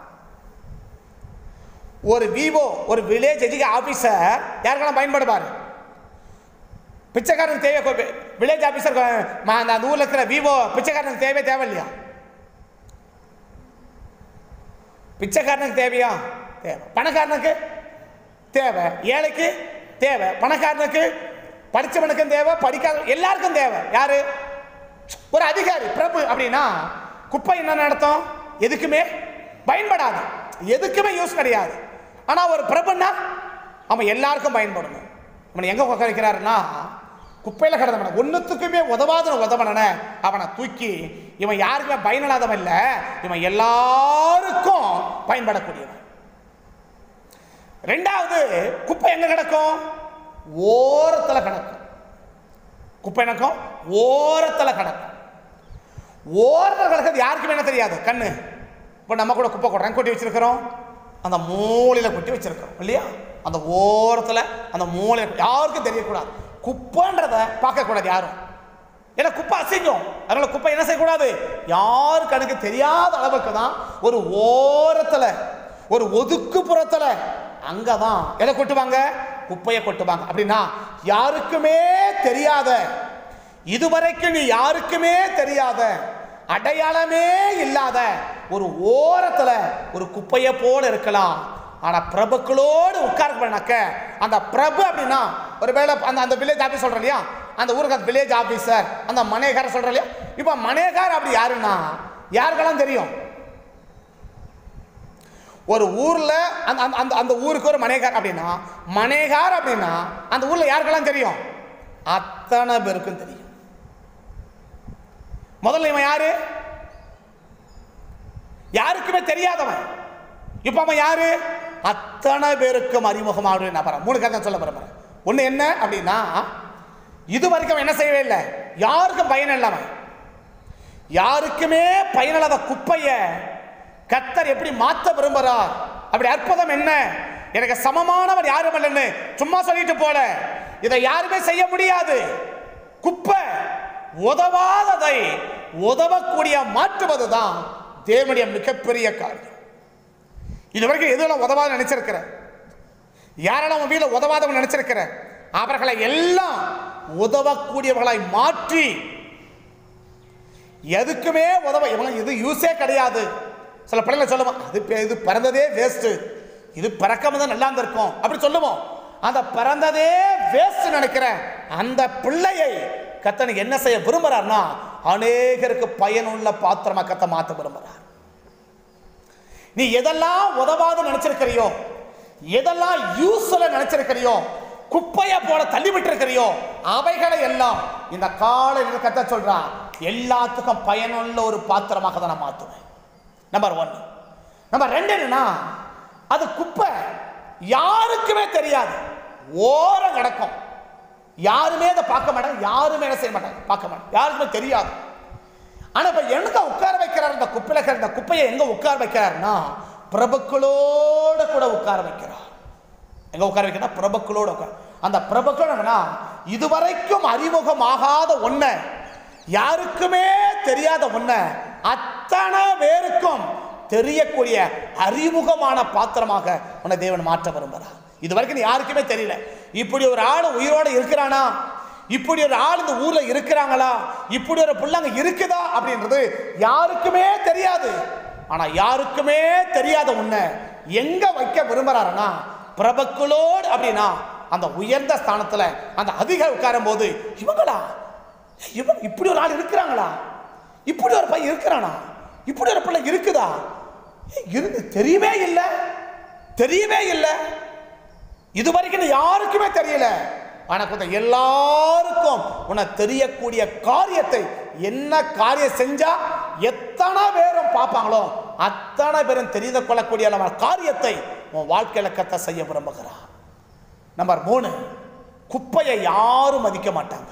ஒரு விவோ ஒரு வில்லேஜ் எஜுகே ஆபீசர் யாருக்கெல்லாம் பயன்படுவார் பிச்சைக்காரனுக்கு தேவை வில்லேஜ் ஆபீசர் அந்த ஊரில் இருக்கிற விவோ பிச்சைக்காரனுக்கு தேவை தேவை இல்லையா பிச்சைக்காரனுக்கு தேவையா தேவை பணக்காரனுக்கு தேவை ஏழைக்கு தேவை பணக்காரனுக்கு படித்தவனுக்கும் தேவை படிக்காத எல்லாருக்கும் தேவை யாரு ஒரு அதிகாரி பிரபு அப்படின்னா குப்பை என்ன நடத்தும் எதுக்குமே பயன்படாது எதுக்குமே யூஸ் கிடையாது ஆனால் ஒரு பிரபுன்னா அவன் எல்லாருக்கும் பயன்படணும் அவனை எங்கே உட்கார வைக்கிறாருன்னா குப்பையில் கிடந்தவன ஒன்றுத்துக்குமே உதவாத உதவனனை அவனை தூக்கி இவன் யாருக்குமே பயனில்லாதவன் இல்லை இவன் எல்லாருக்கும் பயன்படக்கூடியவன் ரெண்டாவது குப்பை எங்க கிடக்கும் ஓரத்தில் கிடக்கும் குப்பை எனக்கும் ஓரத்தில் கிடக்கும் ஓரத்தில் கிடக்கிறது யாருக்குமே என்ன தெரியாது கண்ணு இப்போ நம்ம கூட குப்பை கொட்டுறோம் கொட்டி வச்சிருக்கிறோம் அந்த மூலையில் கொட்டி வச்சிருக்கிறோம் இல்லையா அந்த ஓரத்தில் அந்த மூலையில் யாருக்கும் தெரியக்கூடாது குப்பைன்றதை பார்க்கக்கூடாது யாரும் ஏன்னா குப்பை அசிங்கம் அதனால குப்பை என்ன செய்யக்கூடாது யாரு கணக்கு தெரியாத அளவுக்கு தான் ஒரு ஓரத்தில் ஒரு ஒதுக்குப்புறத்தில் அங்கே தான் எதை கொட்டுவாங்க குப்பையை கொட்டுவாங்க அப்படின்னா யாருக்குமே தெரியாத இதுவரைக்கும் நீ யாருக்குமே தெரியாத அடையாளமே இல்லாத ஒரு ஓரத்துல ஒரு குப்பையை போல இருக்கலாம் ஆனா பிரபுக்களோடு உட்கார்க்க அந்த பிரபு அப்படின்னா ஒருவேளை அந்த அந்த வில்லேஜ் ஆபீஸ் சொல்றேன் இல்லையா அந்த ஊருக்கு அந்த வில்லேஜ் ஆபீசர் அந்த மனையக்காரர் சொல்றேன் இல்லையா இப்போ மனையக்கார் அப்படி யாருன்னா யாருக்கெல்லாம் தெரியும் ஒரு ஊர்ல அந்த அந்த- அந்த அந்த ஊருக்கு ஒரு மனைகார் அப்படின்னா மனைகார் அப்படின்னா அந்த ஊர்ல யாருக்கெல்லாம் தெரியும் அத்தனை பேருக்கும் தெரியும் முதல்ல இவன் யாரு யாருக்குமே தெரியாதவன் இப்ப அவன் யாரு அத்தனை பேருக்கும் அறிமுகமாக நபர் மூணு கதை சொல்ல போறேன் ஒண்ணு என்ன அப்படின்னா இது வரைக்கும் அவன் என்ன செய்யவே இல்லை யாருக்கும் பயன் இல்லாமன் யாருக்குமே பயனில்லாத குப்பைய கத்தர் எப்படி மாத்த விரும்புறார் அப்படி அற்புதம் என்ன எனக்கு சமமானவர் யாரும் இல்லைன்னு சும்மா சொல்லிட்டு போல இதை யாருமே செய்ய முடியாது குப்பை உதவாததை உதவக்கூடிய மாற்றுவதுதான் தேவனுடைய மிகப்பெரிய காரியம் இது வரைக்கும் எதுவும் உதவாத நினைச்சிருக்கிற யாரெல்லாம் உன் வீட்டில் உதவாதவன் நினைச்சிருக்கிற அவர்களை எல்லாம் உதவக்கூடியவர்களாய் மாற்றி எதுக்குமே உதவ இவங்க இது யூஸே கிடையாது சில பிள்ளைங்க சொல்லுவோம் அது பே- இது பிறந்ததே வேஸ்ட்டு இது பிறக்காம தான் நல்லா இருந்திருக்கும் அப்படி சொல்லுவோம் அந்த பிறந்ததே வேஸ்ட் நினைக்கிற அந்த பிள்ளையை கத்தனுக்கு என்ன செய்ய விரும்புறாருன்னா அநேகருக்கு பயனுள்ள பாத்திரமா கத்த மாத்த விரும்புறார் நீ எதெல்லாம் உதவாத நினைச்சிருக்கிறியோ எதெல்லாம் யூஸ்ல நினைச்சிருக்கிறியோ குப்பையை போல தள்ளி விட்டிருக்கிறியோ அவைகளை எல்லாம் இந்த காலையில் கத்த சொல்றா எல்லாத்துக்கும் பயனுள்ள ஒரு பாத்திரமாக தான் நான் மாத்துவேன் நம்பர் ஒன் நம்பர் ரெண்டு என்னன்னா அது குப்பை யாருக்குமே தெரியாது ஓரம் கிடக்கும் யாருமே அதை பார்க்க மாட்டாங்க யாருமே என்ன செய்ய மாட்டாங்க பார்க்க மாட்டாங்க யாருக்குமே தெரியாது ஆனா இப்ப எங்க உட்கார வைக்கிறார் இந்த குப்பையில இருக்கிற இந்த குப்பையை எங்க உட்கார வைக்கிறார்னா பிரபுக்களோட கூட உட்கார வைக்கிறார் எங்க உட்கார வைக்கிறா பிரபுக்களோட உட்கார அந்த பிரபுக்கள் என்னன்னா இதுவரைக்கும் அறிமுகமாகாத ஒண்ண யாருக்குமே தெரியாத ஒண்ண அத்தனை பேருக்கும் தெரியக்கூடிய அறிமுகமான பாத்திரமாக உன்னை தேவன் மாற்ற விரும்புகிறார் இது வரைக்கும் யாருக்குமே தெரியல இப்படி ஒரு ஆள் உயிரோட இருக்கிறானா இப்படி ஒரு ஆள் இந்த ஊர்ல இருக்கிறாங்களா இப்படி ஒரு பிள்ளைங்க இருக்குதா அப்படின்றது யாருக்குமே தெரியாது ஆனா யாருக்குமே தெரியாத உன்னை எங்க வைக்க விரும்புறாருன்னா பிரபுக்களோடு அப்படின்னா அந்த உயர்ந்த ஸ்தானத்துல அந்த அதிகாரி உட்காரும் போது இவங்களா இவன் இப்படி ஒரு ஆள் இருக்கிறாங்களா இப்படி ஒரு பையன் இருக்கிறானா இப்படி ஒரு பிள்ளை இருக்குதா ஏய், இருந்து தெரியவே இல்லை தெரியவே இல்லை இது வரைக்கும் யாருக்குமே தெரியல ஆனால் கொஞ்சம் எல்லாருக்கும் உனக்கு தெரியக்கூடிய காரியத்தை என்ன காரியம் செஞ்சா எத்தனை பேரும் பார்ப்பாங்களோ அத்தனை பேரும் தெரிந்து கொள்ளக்கூடிய நம்ம காரியத்தை உன் வாழ்க்கையில கத்த செய்ய விரும்புகிறார் நம்பர் மூணு குப்பையை யாரும் மதிக்க மாட்டாங்க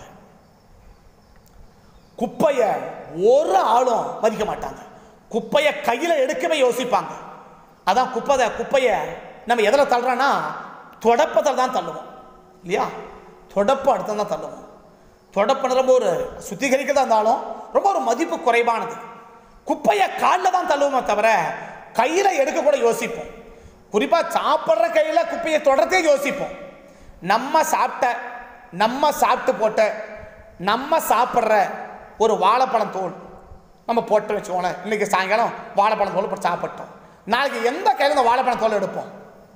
குப்பையை ஒரு ஆளும் மதிக்க மாட்டாங்க குப்பையை கையில் எடுக்கவே யோசிப்பாங்க அதான் குப்பை குப்பையை நம்ம எதில் தள்ளுறோன்னா தொடப்பத்தில் தான் தள்ளுவோம் இல்லையா தொடப்ப அடுத்து தான் தள்ளுவோம் தொடப்பு ரொம்ப ஒரு சுத்திகரிக்கிறதா இருந்தாலும் ரொம்ப ஒரு மதிப்பு குறைவானது குப்பையை காலில் தான் தள்ளுவோமே தவிர கையில் எடுக்க கூட யோசிப்போம் குறிப்பாக சாப்பிட்ற கையில் குப்பையை தொடர்த்தே யோசிப்போம் நம்ம சாப்பிட்ட நம்ம சாப்பிட்டு போட்ட நம்ம சாப்பிட்ற ஒரு வாழைப்பழம் தோல் நம்ம போட்டு வச்சுக்கோங்களேன் இன்னைக்கு சாயங்காலம் வாழைப்பழம் தோல் போட்டு சாப்பிட்டோம் நாளைக்கு எந்த கையில் இந்த வாழைப்பழம் தோல் எடுப்போம்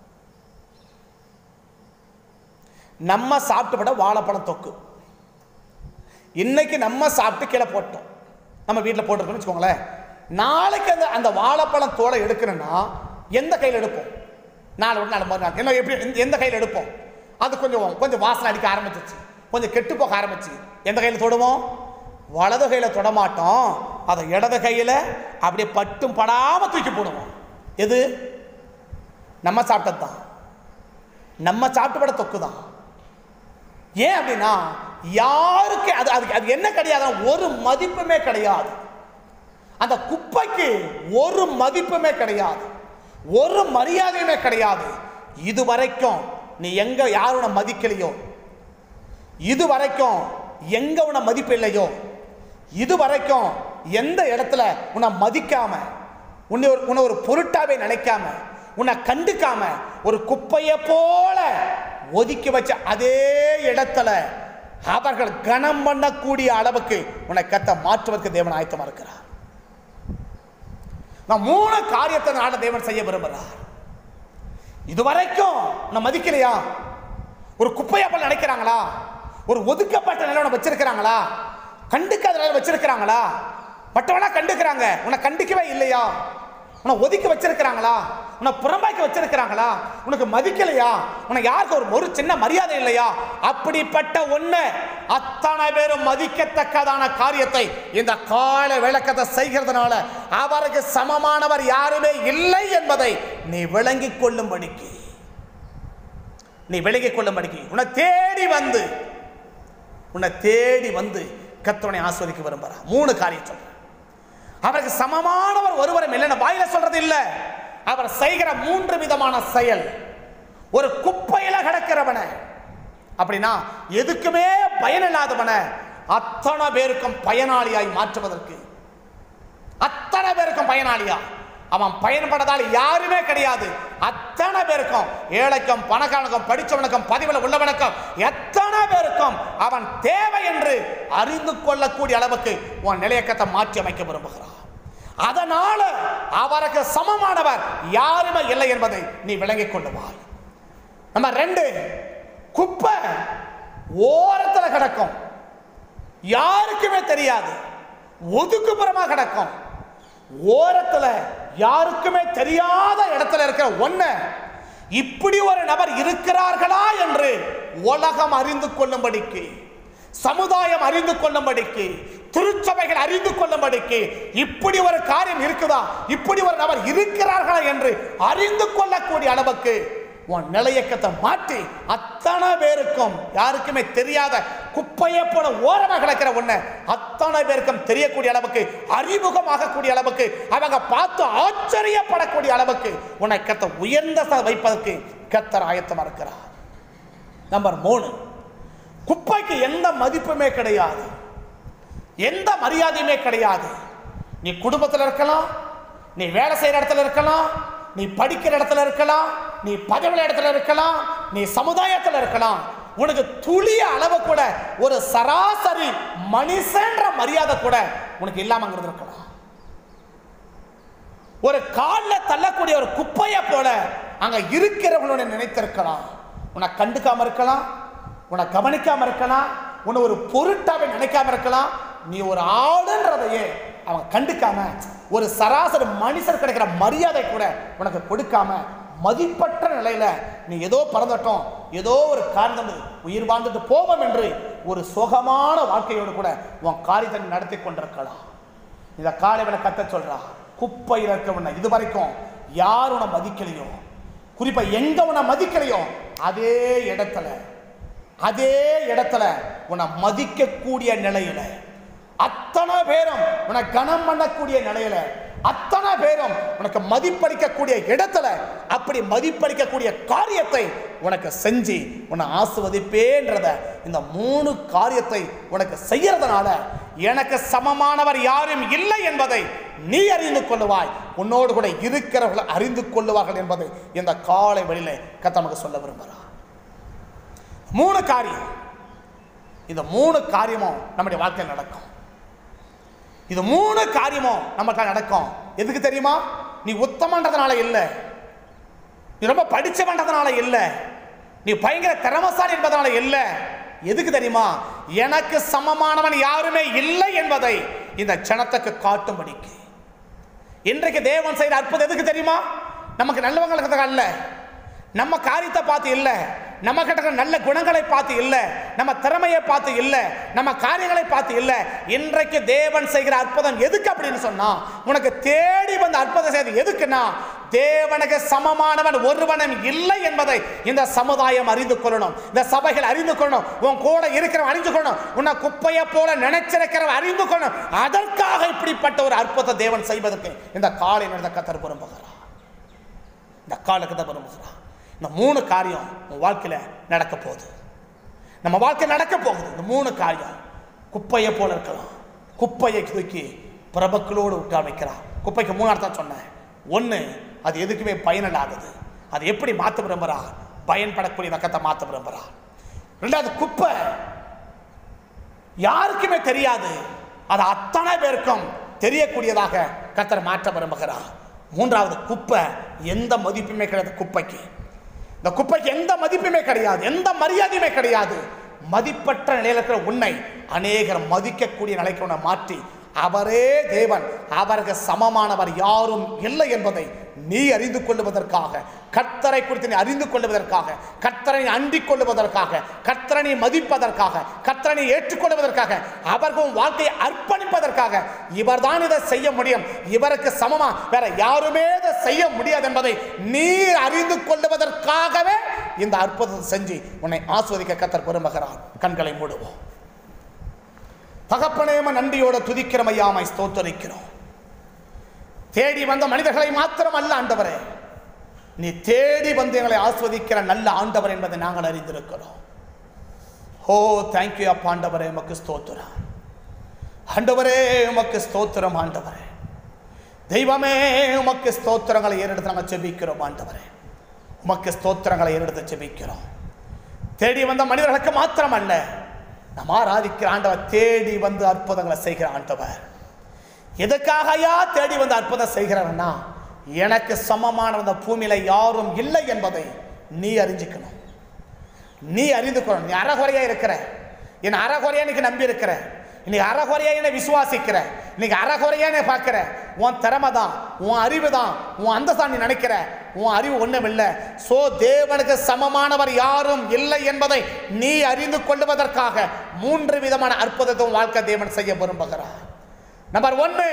நம்ம சாப்பிட்டு வாழைப்பழம் தொக்கு இன்னைக்கு நம்ம சாப்பிட்டு கீழே போட்டோம் நம்ம வீட்டில் போட்டிருக்கோம்னு வச்சுக்கோங்களேன் நாளைக்கு அந்த அந்த வாழைப்பழம் தோலை எடுக்கணும்னா எந்த கையில் எடுப்போம் நாலு ஒரு நாலு மறு நாள் என்ன எப்படி எந்த- எந்த கையில் எடுப்போம் அது கொஞ்சம் கொஞ்சம் வாசனை அடிக்க ஆரம்பிச்சிச்சு கொஞ்சம் கெட்டு போக ஆரம்பிச்சு எந்த கையில் தொடுவோம் வலது கையில் தொடமாட்டோம் அதை இடது கையில் அப்படியே பட்டும் படாமல் தூக்கி போடுவோம் எது நம்ம சாப்பிட்டது தான் நம்ம சாப்பிட்டு பட தொக்கு தான் ஏன் அப்படின்னா யாருக்கு அது அதுக்கு அது என்ன கிடையாது ஒரு மதிப்புமே கிடையாது அந்த குப்பைக்கு ஒரு மதிப்புமே கிடையாது ஒரு மரியாதையுமே கிடையாது இது வரைக்கும் நீ எங்க யாரோட மதிக்கலையோ இது வரைக்கும் எங்க உன மதிப்பு இல்லையோ இது வரைக்கும் எந்த இடத்துல உன்னை மதிக்காம உன்னை ஒரு உன்னை ஒரு பொருட்டாவே நினைக்காம உன்னை கண்டுக்காம ஒரு குப்பையை போல ஒதுக்கி வச்ச அதே இடத்துல அவர்கள் கனம் பண்ணக்கூடிய அளவுக்கு உன்னை கத்த மாற்றுவதற்கு தேவன் ஆயத்தமா இருக்கிறார் நான் மூணு காரியத்தை நாட தேவன் செய்ய விரும்புகிறார் இதுவரைக்கும் நான் மதிக்கலையா ஒரு குப்பையா போல நினைக்கிறாங்களா ஒரு ஒதுக்கப்பட்ட நிலையோட வச்சிருக்கிறாங்களா கண்டுக்காத நிலையில வச்சிருக்கிறாங்களா மற்றவனா கண்டுக்கிறாங்க உன்னை கண்டிக்கவே இல்லையா உன்னை ஒதுக்கி வச்சிருக்கிறாங்களா உன்னை புறம்பாக்கி வச்சிருக்கிறாங்களா உனக்கு மதிக்கலையா உனக்கு யாருக்கு ஒரு ஒரு சின்ன மரியாதை இல்லையா அப்படிப்பட்ட ஒண்ணு அத்தனை பேரும் மதிக்கத்தக்கதான காரியத்தை இந்த கால விளக்கத்தை செய்கிறதுனால அவருக்கு சமமானவர் யாருமே இல்லை என்பதை நீ விளங்கிக் கொள்ளும்படிக்கு நீ விலகிக் கொள்ளும்படிக்கு உன்னை தேடி வந்து உன்னை தேடி வந்து கத்தனை ஆஸ்வதிக்க விரும்புகிறார் மூணு காரியம் சொல்றேன் அவருக்கு சமமானவர் ஒருவரும் இல்லை நான் வாயில சொல்றது இல்ல அவர் செய்கிற மூன்று விதமான செயல் ஒரு குப்பையில கிடக்கிறவன அப்படின்னா எதுக்குமே பயனில்லாதவன அத்தனை பேருக்கும் பயனாளியாய் மாற்றுவதற்கு அத்தனை பேருக்கும் பயனாளியா அவன் பயன்படாதால் யாருமே கிடையாது அத்தனை பேருக்கும் ஏழைக்கும் பணக்காரனுக்கும் படிச்சவனுக்கும் பதிவில் உள்ளவனுக்கும் எத்தனை பேருக்கும் அவன் தேவை என்று அறிந்து கொள்ளக்கூடிய அளவுக்கு உன் நிலையக்கத்தை மாற்றி அமைக்க விரும்புகிறான் அதனால அவருக்கு சமமானவர் யாருமே இல்லை என்பதை நீ விளங்கிக் கொள்ளுவாய் நம்ம ரெண்டு குப்பை ஓரத்துல கிடக்கும் யாருக்குமே தெரியாது ஒதுக்குப்புறமா கிடக்கும் ஓரத்துல யாருக்குமே தெரியாத இடத்துல இருக்கிற ஒண்ணு இப்படி ஒரு நபர் இருக்கிறார்களா என்று உலகம் அறிந்து கொள்ளும்படிக்கு சமுதாயம் அறிந்து கொள்ளும்படிக்கு திருச்சபைகள் அறிந்து கொள்ளும்படிக்கு இப்படி ஒரு காரியம் இருக்குதா இப்படி ஒரு நபர் இருக்கிறார்களா என்று அறிந்து கொள்ளக்கூடிய அளவுக்கு உன் நிலையக்கத்தை மாற்றி அத்தனை பேருக்கும் யாருக்குமே தெரியாத குப்பையை போல ஓரமாக கிடக்கிற ஒண்ணு அத்தனை பேருக்கும் தெரியக்கூடிய அளவுக்கு அறிமுகமாகக்கூடிய அளவுக்கு அவங்க பார்த்து ஆச்சரியப்படக்கூடிய அளவுக்கு உன்னை கத்த உயர்ந்த ஸ்தானம் வைப்பதற்கு கத்தர் ஆயத்தமா இருக்கிறார் நம்பர் மூணு குப்பைக்கு எந்த மதிப்புமே கிடையாது எந்த மரியாதையுமே கிடையாது நீ குடும்பத்தில் இருக்கலாம் நீ வேலை செய்யற இடத்துல இருக்கலாம் நீ படிக்கிற இடத்துல இருக்கலாம் நீ பதவியில் இடத்துல இருக்கலாம் நீ சமுதாயத்தில் இருக்கலாம் உனக்கு துளிய அளவு கூட ஒரு சராசரி மனுஷன்ற மரியாதை கூட உனக்கு இல்லாமங்கிறது இருக்கலாம் ஒரு காலில் தள்ளக்கூடிய ஒரு குப்பையை போல அங்க இருக்கிறவங்களோட நினைத்திருக்கலாம் உன்னை கண்டுக்காம இருக்கலாம் உன்னை கவனிக்காம இருக்கலாம் உன்னை ஒரு பொருட்டாவே நினைக்காம இருக்கலாம் நீ ஒரு ஆளுன்றதையே அவங்க கண்டுக்காம ஒரு சராசரி மனுஷர் கிடைக்கிற மரியாதை கூட உனக்கு கொடுக்காம மதிப்பற்ற நிலையில நீ ஏதோ பறந்துட்டோம் ஏதோ ஒரு காரணம் உயிர் வாழ்ந்துட்டு போவோம் என்று ஒரு சுகமான வாழ்க்கையோடு கூட உன் காரியத்தை நீ நடத்தி கொண்டிருக்கலாம் இந்த காலையில கத்த சொல்றா குப்பையில் இருக்கவன இது வரைக்கும் யார் உன்னை மதிக்கலையோ குறிப்பா எங்க உன்னை மதிக்கலையோ அதே இடத்துல அதே இடத்துல உன்னை மதிக்கக்கூடிய நிலையில அத்தனை பேரும் உன்னை கனம் பண்ணக்கூடிய நிலையில அத்தனை பேரும் உனக்கு மதிப்பளிக்கக்கூடிய இடத்துல அப்படி மதிப்பளிக்கக்கூடிய காரியத்தை உனக்கு செஞ்சு உன்னை ஆசுவதிப்பேன்றத இந்த மூணு காரியத்தை உனக்கு செய்யறதுனால எனக்கு சமமானவர் யாரும் இல்லை என்பதை நீ அறிந்து கொள்ளுவாய் உன்னோடு கூட இருக்கிறவர்கள் அறிந்து கொள்ளுவார்கள் என்பதை இந்த காலை வழியில கத்த நமக்கு சொல்ல விரும்புகிறார் மூணு காரியம் இந்த மூணு காரியமும் நம்முடைய வாழ்க்கையில் நடக்கும் இது மூணு காரியமும் நமக்கு நடக்கும் எதுக்கு தெரியுமா நீ உத்தமன்றதுனால இல்லை நீ ரொம்ப படிச்சவன்றதுனால இல்லை நீ பயங்கர திறமசாலி என்பதனால இல்லை எதுக்கு தெரியுமா எனக்கு சமமானவன் யாருமே இல்லை என்பதை இந்த ஜனத்துக்கு காட்டும்படிக்கு இன்றைக்கு தேவன் செய்கிற அற்புதம் எதுக்கு தெரியுமா நமக்கு நல்லவங்களுக்கு அல்ல நம்ம காரியத்தை பார்த்து இல்லை நம்ம கிட்ட இருக்கிற நல்ல குணங்களை பார்த்து இல்லை நம்ம திறமையை பார்த்து இல்லை நம்ம காரியங்களை பார்த்து இல்லை இன்றைக்கு தேவன் செய்கிற அற்புதம் எதுக்கு அப்படின்னு சொன்னா உனக்கு தேடி வந்த அற்புதம் செய்து எதுக்குன்னா தேவனுக்கு சமமானவன் ஒருவனும் இல்லை என்பதை இந்த சமுதாயம் அறிந்து கொள்ளணும் இந்த சபைகள் அறிந்து கொள்ளணும் உன் கூட இருக்கிறவன் அறிந்து கொள்ளணும் உன்னை குப்பையை போல நினைச்சிருக்கிறவன் அறிந்து கொள்ளணும் அதற்காக இப்படிப்பட்ட ஒரு அற்புதத்தை தேவன் செய்வதற்கு இந்த காலை நடந்த கத்தர் விரும்புகிறார் இந்த காலத்தை விரும்புகிறார் இந்த மூணு காரியம் உன் வாழ்க்கையில் நடக்க போகுது நம்ம வாழ்க்கை நடக்க போகுது இந்த மூணு காரியம் குப்பையை போல இருக்கலாம் குப்பையை தூக்கி பிரபக்களோடு விட்டு வைக்கிறான் குப்பைக்கு மூணு அர்த்தம் சொன்னேன் ஒன்று அது எதுக்குமே பயனில்லாதது அது எப்படி மாற்ற விரும்புகிறா பயன்படக்கூடிய பக்கத்தை மாற்ற விரும்புகிறா ரெண்டாவது குப்பை யாருக்குமே தெரியாது அது அத்தனை பேருக்கும் தெரியக்கூடியதாக கத்தர் மாற்ற விரும்புகிறார் மூன்றாவது குப்பை எந்த மதிப்புமே கிடையாது குப்பைக்கு இந்த குப்பைக்கு எந்த மதிப்புமே கிடையாது எந்த மரியாதையுமே கிடையாது மதிப்பற்ற நிலையில் இருக்கிற உன்னை அநேகர் மதிக்கக்கூடிய நிலைக்கு உன்னை மாற்றி அவரே தேவன் அவருக்கு சமமானவர் யாரும் இல்லை என்பதை நீ அறிந்து கொள்ளுவதற்காக கர்த்தரை குறித்து நீ அறிந்து கொள்ளுவதற்காக கர்த்தரை அண்டிக் கொள்ளுவதற்காக கர்த்தரை மதிப்பதற்காக கர்த்தரை ஏற்றுக்கொள்வதற்காக அவர்கள் வாழ்க்கையை அர்ப்பணிப்பதற்காக இவர்தான் இதை செய்ய முடியும் இவருக்கு சமமா வேற யாருமே இதை செய்ய முடியாது என்பதை நீ அறிந்து கொள்ளுவதற்காகவே இந்த அற்புதத்தை செஞ்சு உன்னை ஆஸ்வதிக்க கத்தர் விரும்புகிறார் கண்களை மூடுவோம் தகப்பனேம நன்றியோட துதிக்கிறமையாமை ஸ்தோத்தரிக்கிறோம் தேடி வந்த மனிதர்களை மாத்திரம் அல்ல ஆண்டவரே நீ தேடி வந்து எங்களை ஆஸ்வதிக்கிற நல்ல ஆண்டவர் என்பதை நாங்கள் அறிந்திருக்கிறோம் ஓ தேங்க்யூ அப்பா ஆண்டவரே உமக்கு ஸ்தோத்திரம் ஆண்டவரே உமக்கு ஸ்தோத்திரம் ஆண்டவரே தெய்வமே உமக்கு ஸ்தோத்திரங்களை ஏறெடுத்து நாங்கள் செபிக்கிறோம் ஆண்டவரே உமக்கு ஸ்தோத்திரங்களை ஏறெடுத்து செபிக்கிறோம் தேடி வந்த மனிதர்களுக்கு மாத்திரம் அல்ல நம்ம ஆராதிக்கிற ஆண்டவர் தேடி வந்து அற்புதங்களை செய்கிற ஆண்டவர் எதுக்காக ஐயா தேடி வந்து அற்புதம் செய்கிறார்னா எனக்கு சமமான அந்த பூமியில யாரும் இல்லை என்பதை நீ அறிஞ்சுக்கணும் நீ அறிந்து கொள்ளணும் நீ அறகுறையா இருக்கிற என் அறகுறையா இன்னைக்கு நம்பி இருக்கிற இன்னைக்கு அறகுறையா என்னை விசுவாசிக்கிற இன்னைக்கு அறகுறையா என்னை பார்க்கிற உன் திறமை தான் உன் அறிவு தான் உன் அந்தஸ்தான் நீ நினைக்கிற உன் அறிவு ஒன்றும் இல்லை சோ தேவனுக்கு சமமானவர் யாரும் இல்லை என்பதை நீ அறிந்து கொள்வதற்காக மூன்று விதமான அற்புதத்தை உன் வாழ்க்கை தேவன் செய்ய விரும்புகிறார் நம்பர் ஒன்று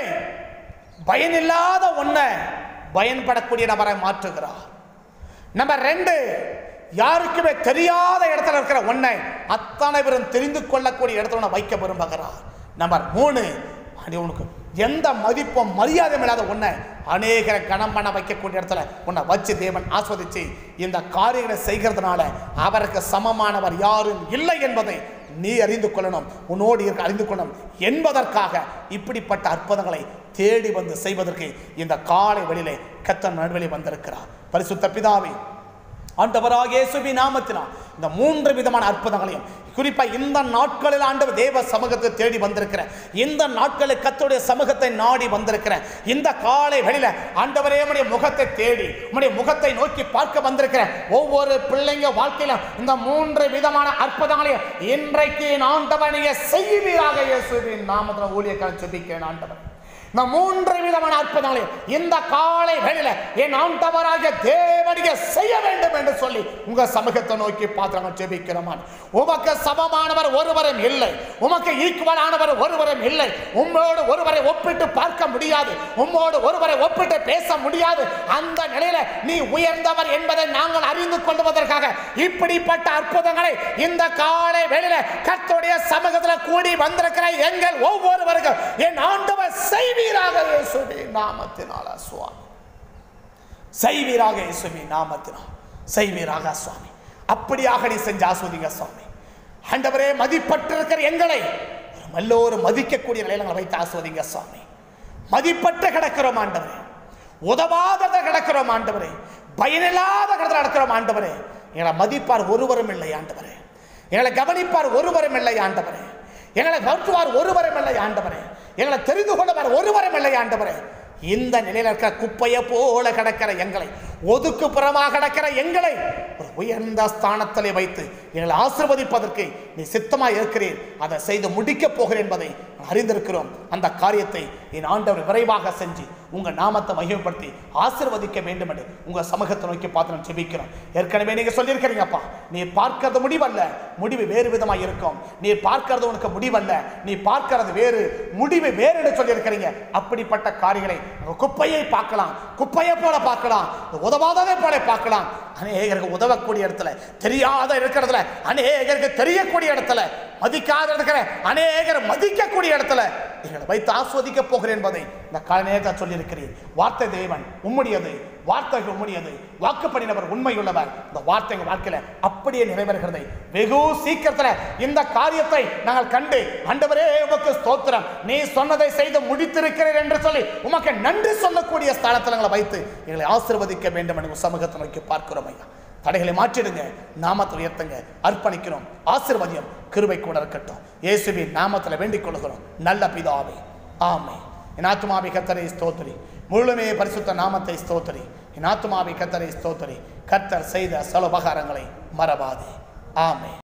பயனில்லாத ஒன்றை பயன்படக்கூடிய நபரை மாற்றுகிறார் நம்பர் ரெண்டு யாருக்குமே தெரியாத இடத்துல இருக்கிற ஒன்றை அத்தனை பேரும் தெரிந்து கொள்ளக்கூடிய இடத்துல உன்னை வைக்க விரும்புகிறார் நம்பர் மூணு அது உனக்கு எந்த மதிப்பும் மரியாதையும் இல்லாத ஒன்றை அநேகரை கணம் பண்ண வைக்கக்கூடிய இடத்துல உன்னை வச்சு தேவன் ஆஸ்வதிச்சு இந்த காரியங்களை செய்கிறதுனால அவருக்கு சமமானவர் யாரும் இல்லை என்பதை நீ அறிந்து கொள்ளணும் உன்னோடு இருக்க அறிந்து கொள்ளணும் என்பதற்காக இப்படிப்பட்ட அற்புதங்களை தேடி வந்து செய்வதற்கு இந்த காலை வெளியிலே கத்தன் நடுவெளி வந்திருக்கிறார் பரிசுத்த பிதாவே ஆண்டவராக இயேசுவி நாமத்தினால் இந்த மூன்று விதமான அற்புதங்களையும் குறிப்பா இந்த நாட்களில் ஆண்டவர் தேவ சமூகத்தை தேடி வந்திருக்கிற இந்த நாட்களில் கத்தோடைய சமூகத்தை நாடி வந்திருக்கிற இந்த காலை வெளியில ஆண்டவரே உடைய முகத்தை தேடி உடைய முகத்தை நோக்கி பார்க்க வந்திருக்கிற ஒவ்வொரு பிள்ளைங்க வாழ்க்கையிலும் இந்த மூன்று விதமான அற்புதங்களையும் இன்றைக்கு ஆண்டவர் நீங்க செய்வீராக இயேசுவின் நாமத்தில் ஊழியக்காரன் செபிக்கிறேன் ஆண்டவர் இந்த மூன்று விதமான அற்புதங்களை இந்த காலை வேளையில என் ஆண்டவராக தேவனிக செய்ய வேண்டும் என்று சொல்லி உங்க சமூகத்தை நோக்கி பாத்திரங்கள் ஜெபிக்கிறோம் உமக்கு சமமானவர் ஒருவரும் இல்லை உமக்கு ஈக்குவலானவர் ஒருவரும் இல்லை உம்மோடு ஒருவரை ஒப்பிட்டு பார்க்க முடியாது உம்மோடு ஒருவரை ஒப்பிட்டு பேச முடியாது அந்த நிலையில நீ உயர்ந்தவர் என்பதை நாங்கள் அறிந்து கொள்வதற்காக இப்படிப்பட்ட அற்புதங்களை இந்த காலை வேளையில கர்த்தருடைய சமூகத்தில் கூடி வந்திருக்கிற எங்கள் ஒவ்வொருவருக்கும் என் ஆண்டவர் செய்வீராக இயேசுவின் நாமத்தினால சுவாமி செய்வீராக இயேசுவின் நாமத்தினால் செய்வீராக சுவாமி அப்படியாக நீ செஞ்சு ஆஸ்வதிங்க சுவாமி ஆண்டவரே மதிப்பட்டிருக்கிற எங்களை ஒரு எல்லோரும் மதிக்கக்கூடிய நிலையில எங்களை வைத்து ஆஸ்வதிங்க சுவாமி மதிப்பட்டு கிடக்கிறோம் ஆண்டவரே உதவாதத கிடக்கிறோம் ஆண்டவரே பயனில்லாத கிடத்துல நடக்கிறோம் ஆண்டவரே எங்களை மதிப்பார் ஒருவரும் இல்லை ஆண்டவரே எங்களை கவனிப்பார் ஒருவரும் இல்லை ஆண்டவரே எங்களை வருத்துவார் ஒருவரும் இல்லை ஆண்டவரே எங்களை தெரிந்து கொள்ளுவார் ஒருவரும் இல்லை ஆண்டவரே இந்த நிலையில இருக்கிற குப்பையை போல கிடக்கிற எங்களை ஒதுக்குப்புறமாக கிடக்கிற எங்களை ஒரு உயர்ந்த ஸ்தானத்திலே வைத்து எங்களை ஆசிர்வதிப்பதற்கு நீ சித்தமாக இருக்கிறீர் அதை செய்து முடிக்கப் போகிறேன் என்பதை அறிந்திருக்கிறோம் அந்த காரியத்தை என் ஆண்டவர் விரைவாக செஞ்சு உங்க நாமத்தை மகிமைப்படுத்தி ஆசிர்வதிக்க வேண்டும் என்று உங்க சமூகத்தை நோக்கி பார்த்து நான் ஜெபிக்கிறோம் ஏற்கனவே நீங்க சொல்லியிருக்கிறீங்கப்பா நீ பார்க்கறது முடிவல்ல முடிவு வேறு விதமாக இருக்கும் நீ பார்க்கறது உனக்கு முடிவல்ல நீ பார்க்கறது வேறு முடிவு வேறு என்று சொல்லியிருக்கிறீங்க அப்படிப்பட்ட காரியங்களை நம்ம குப்பையை பார்க்கலாம் குப்பையை போல பார்க்கலாம் உதவாததை போல பார்க்கலாம் அநேகருக்கு உதவக்கூடிய இடத்துல தெரியாத இருக்கிறதுல அநேகருக்கு தெரியக்கூடிய இடத்துல மதிக்காத இருக்கிற அநேகர் மதிக்கக்கூடிய இடத்துல எங்களை வைத்து ஆஸ்வதிக்க போகிறேன் என்பதை இந்த கால நேரத்தில் சொல்லியிருக்கிறேன் வார்த்தை தேவன் உம்முடையது வார்த்தை உம்முடையது வாக்குப்படினவர் உண்மையுள்ளவர் இந்த வார்த்தை எங்கள் வாழ்க்கையில அப்படியே நிறைவேறுகிறதை வெகு சீக்கிரத்துல இந்த காரியத்தை நாங்கள் கண்டு ஆண்டவரே உமக்கு ஸ்தோத்திரம் நீ சொன்னதை செய்து முடித்திருக்கிறீர் என்று சொல்லி உமக்கு நன்றி சொல்லக்கூடிய ஸ்தலத்தில் எங்களை வைத்து எங்களை ஆசீர்வதிக்க வேண்டும் என்று உங்க சமூகத்தை நோக்கி பார்க்கிறோம் ஐயா தடைகளை மாற்றிடுங்க நாமத்தை உயர்த்துங்க அர்ப்பணிக்கிறோம் ஆசீர்வதியம் கிருபை கூட இருக்கட்டும் இயேசுவின் நாமத்தில் வேண்டிக் கொள்கிறோம் நல்ல பிதாவே ஆமே என் ஆத்துமாவை கத்தரை ஸ்தோத்திரி முழுமே பரிசுத்த நாமத்தை ஸ்தோத்திரி என் ஆத்துமாவை கத்தரை ஸ்தோத்திரி கர்த்தர் செய்த சல உபகாரங்களை மறவாதே ஆமே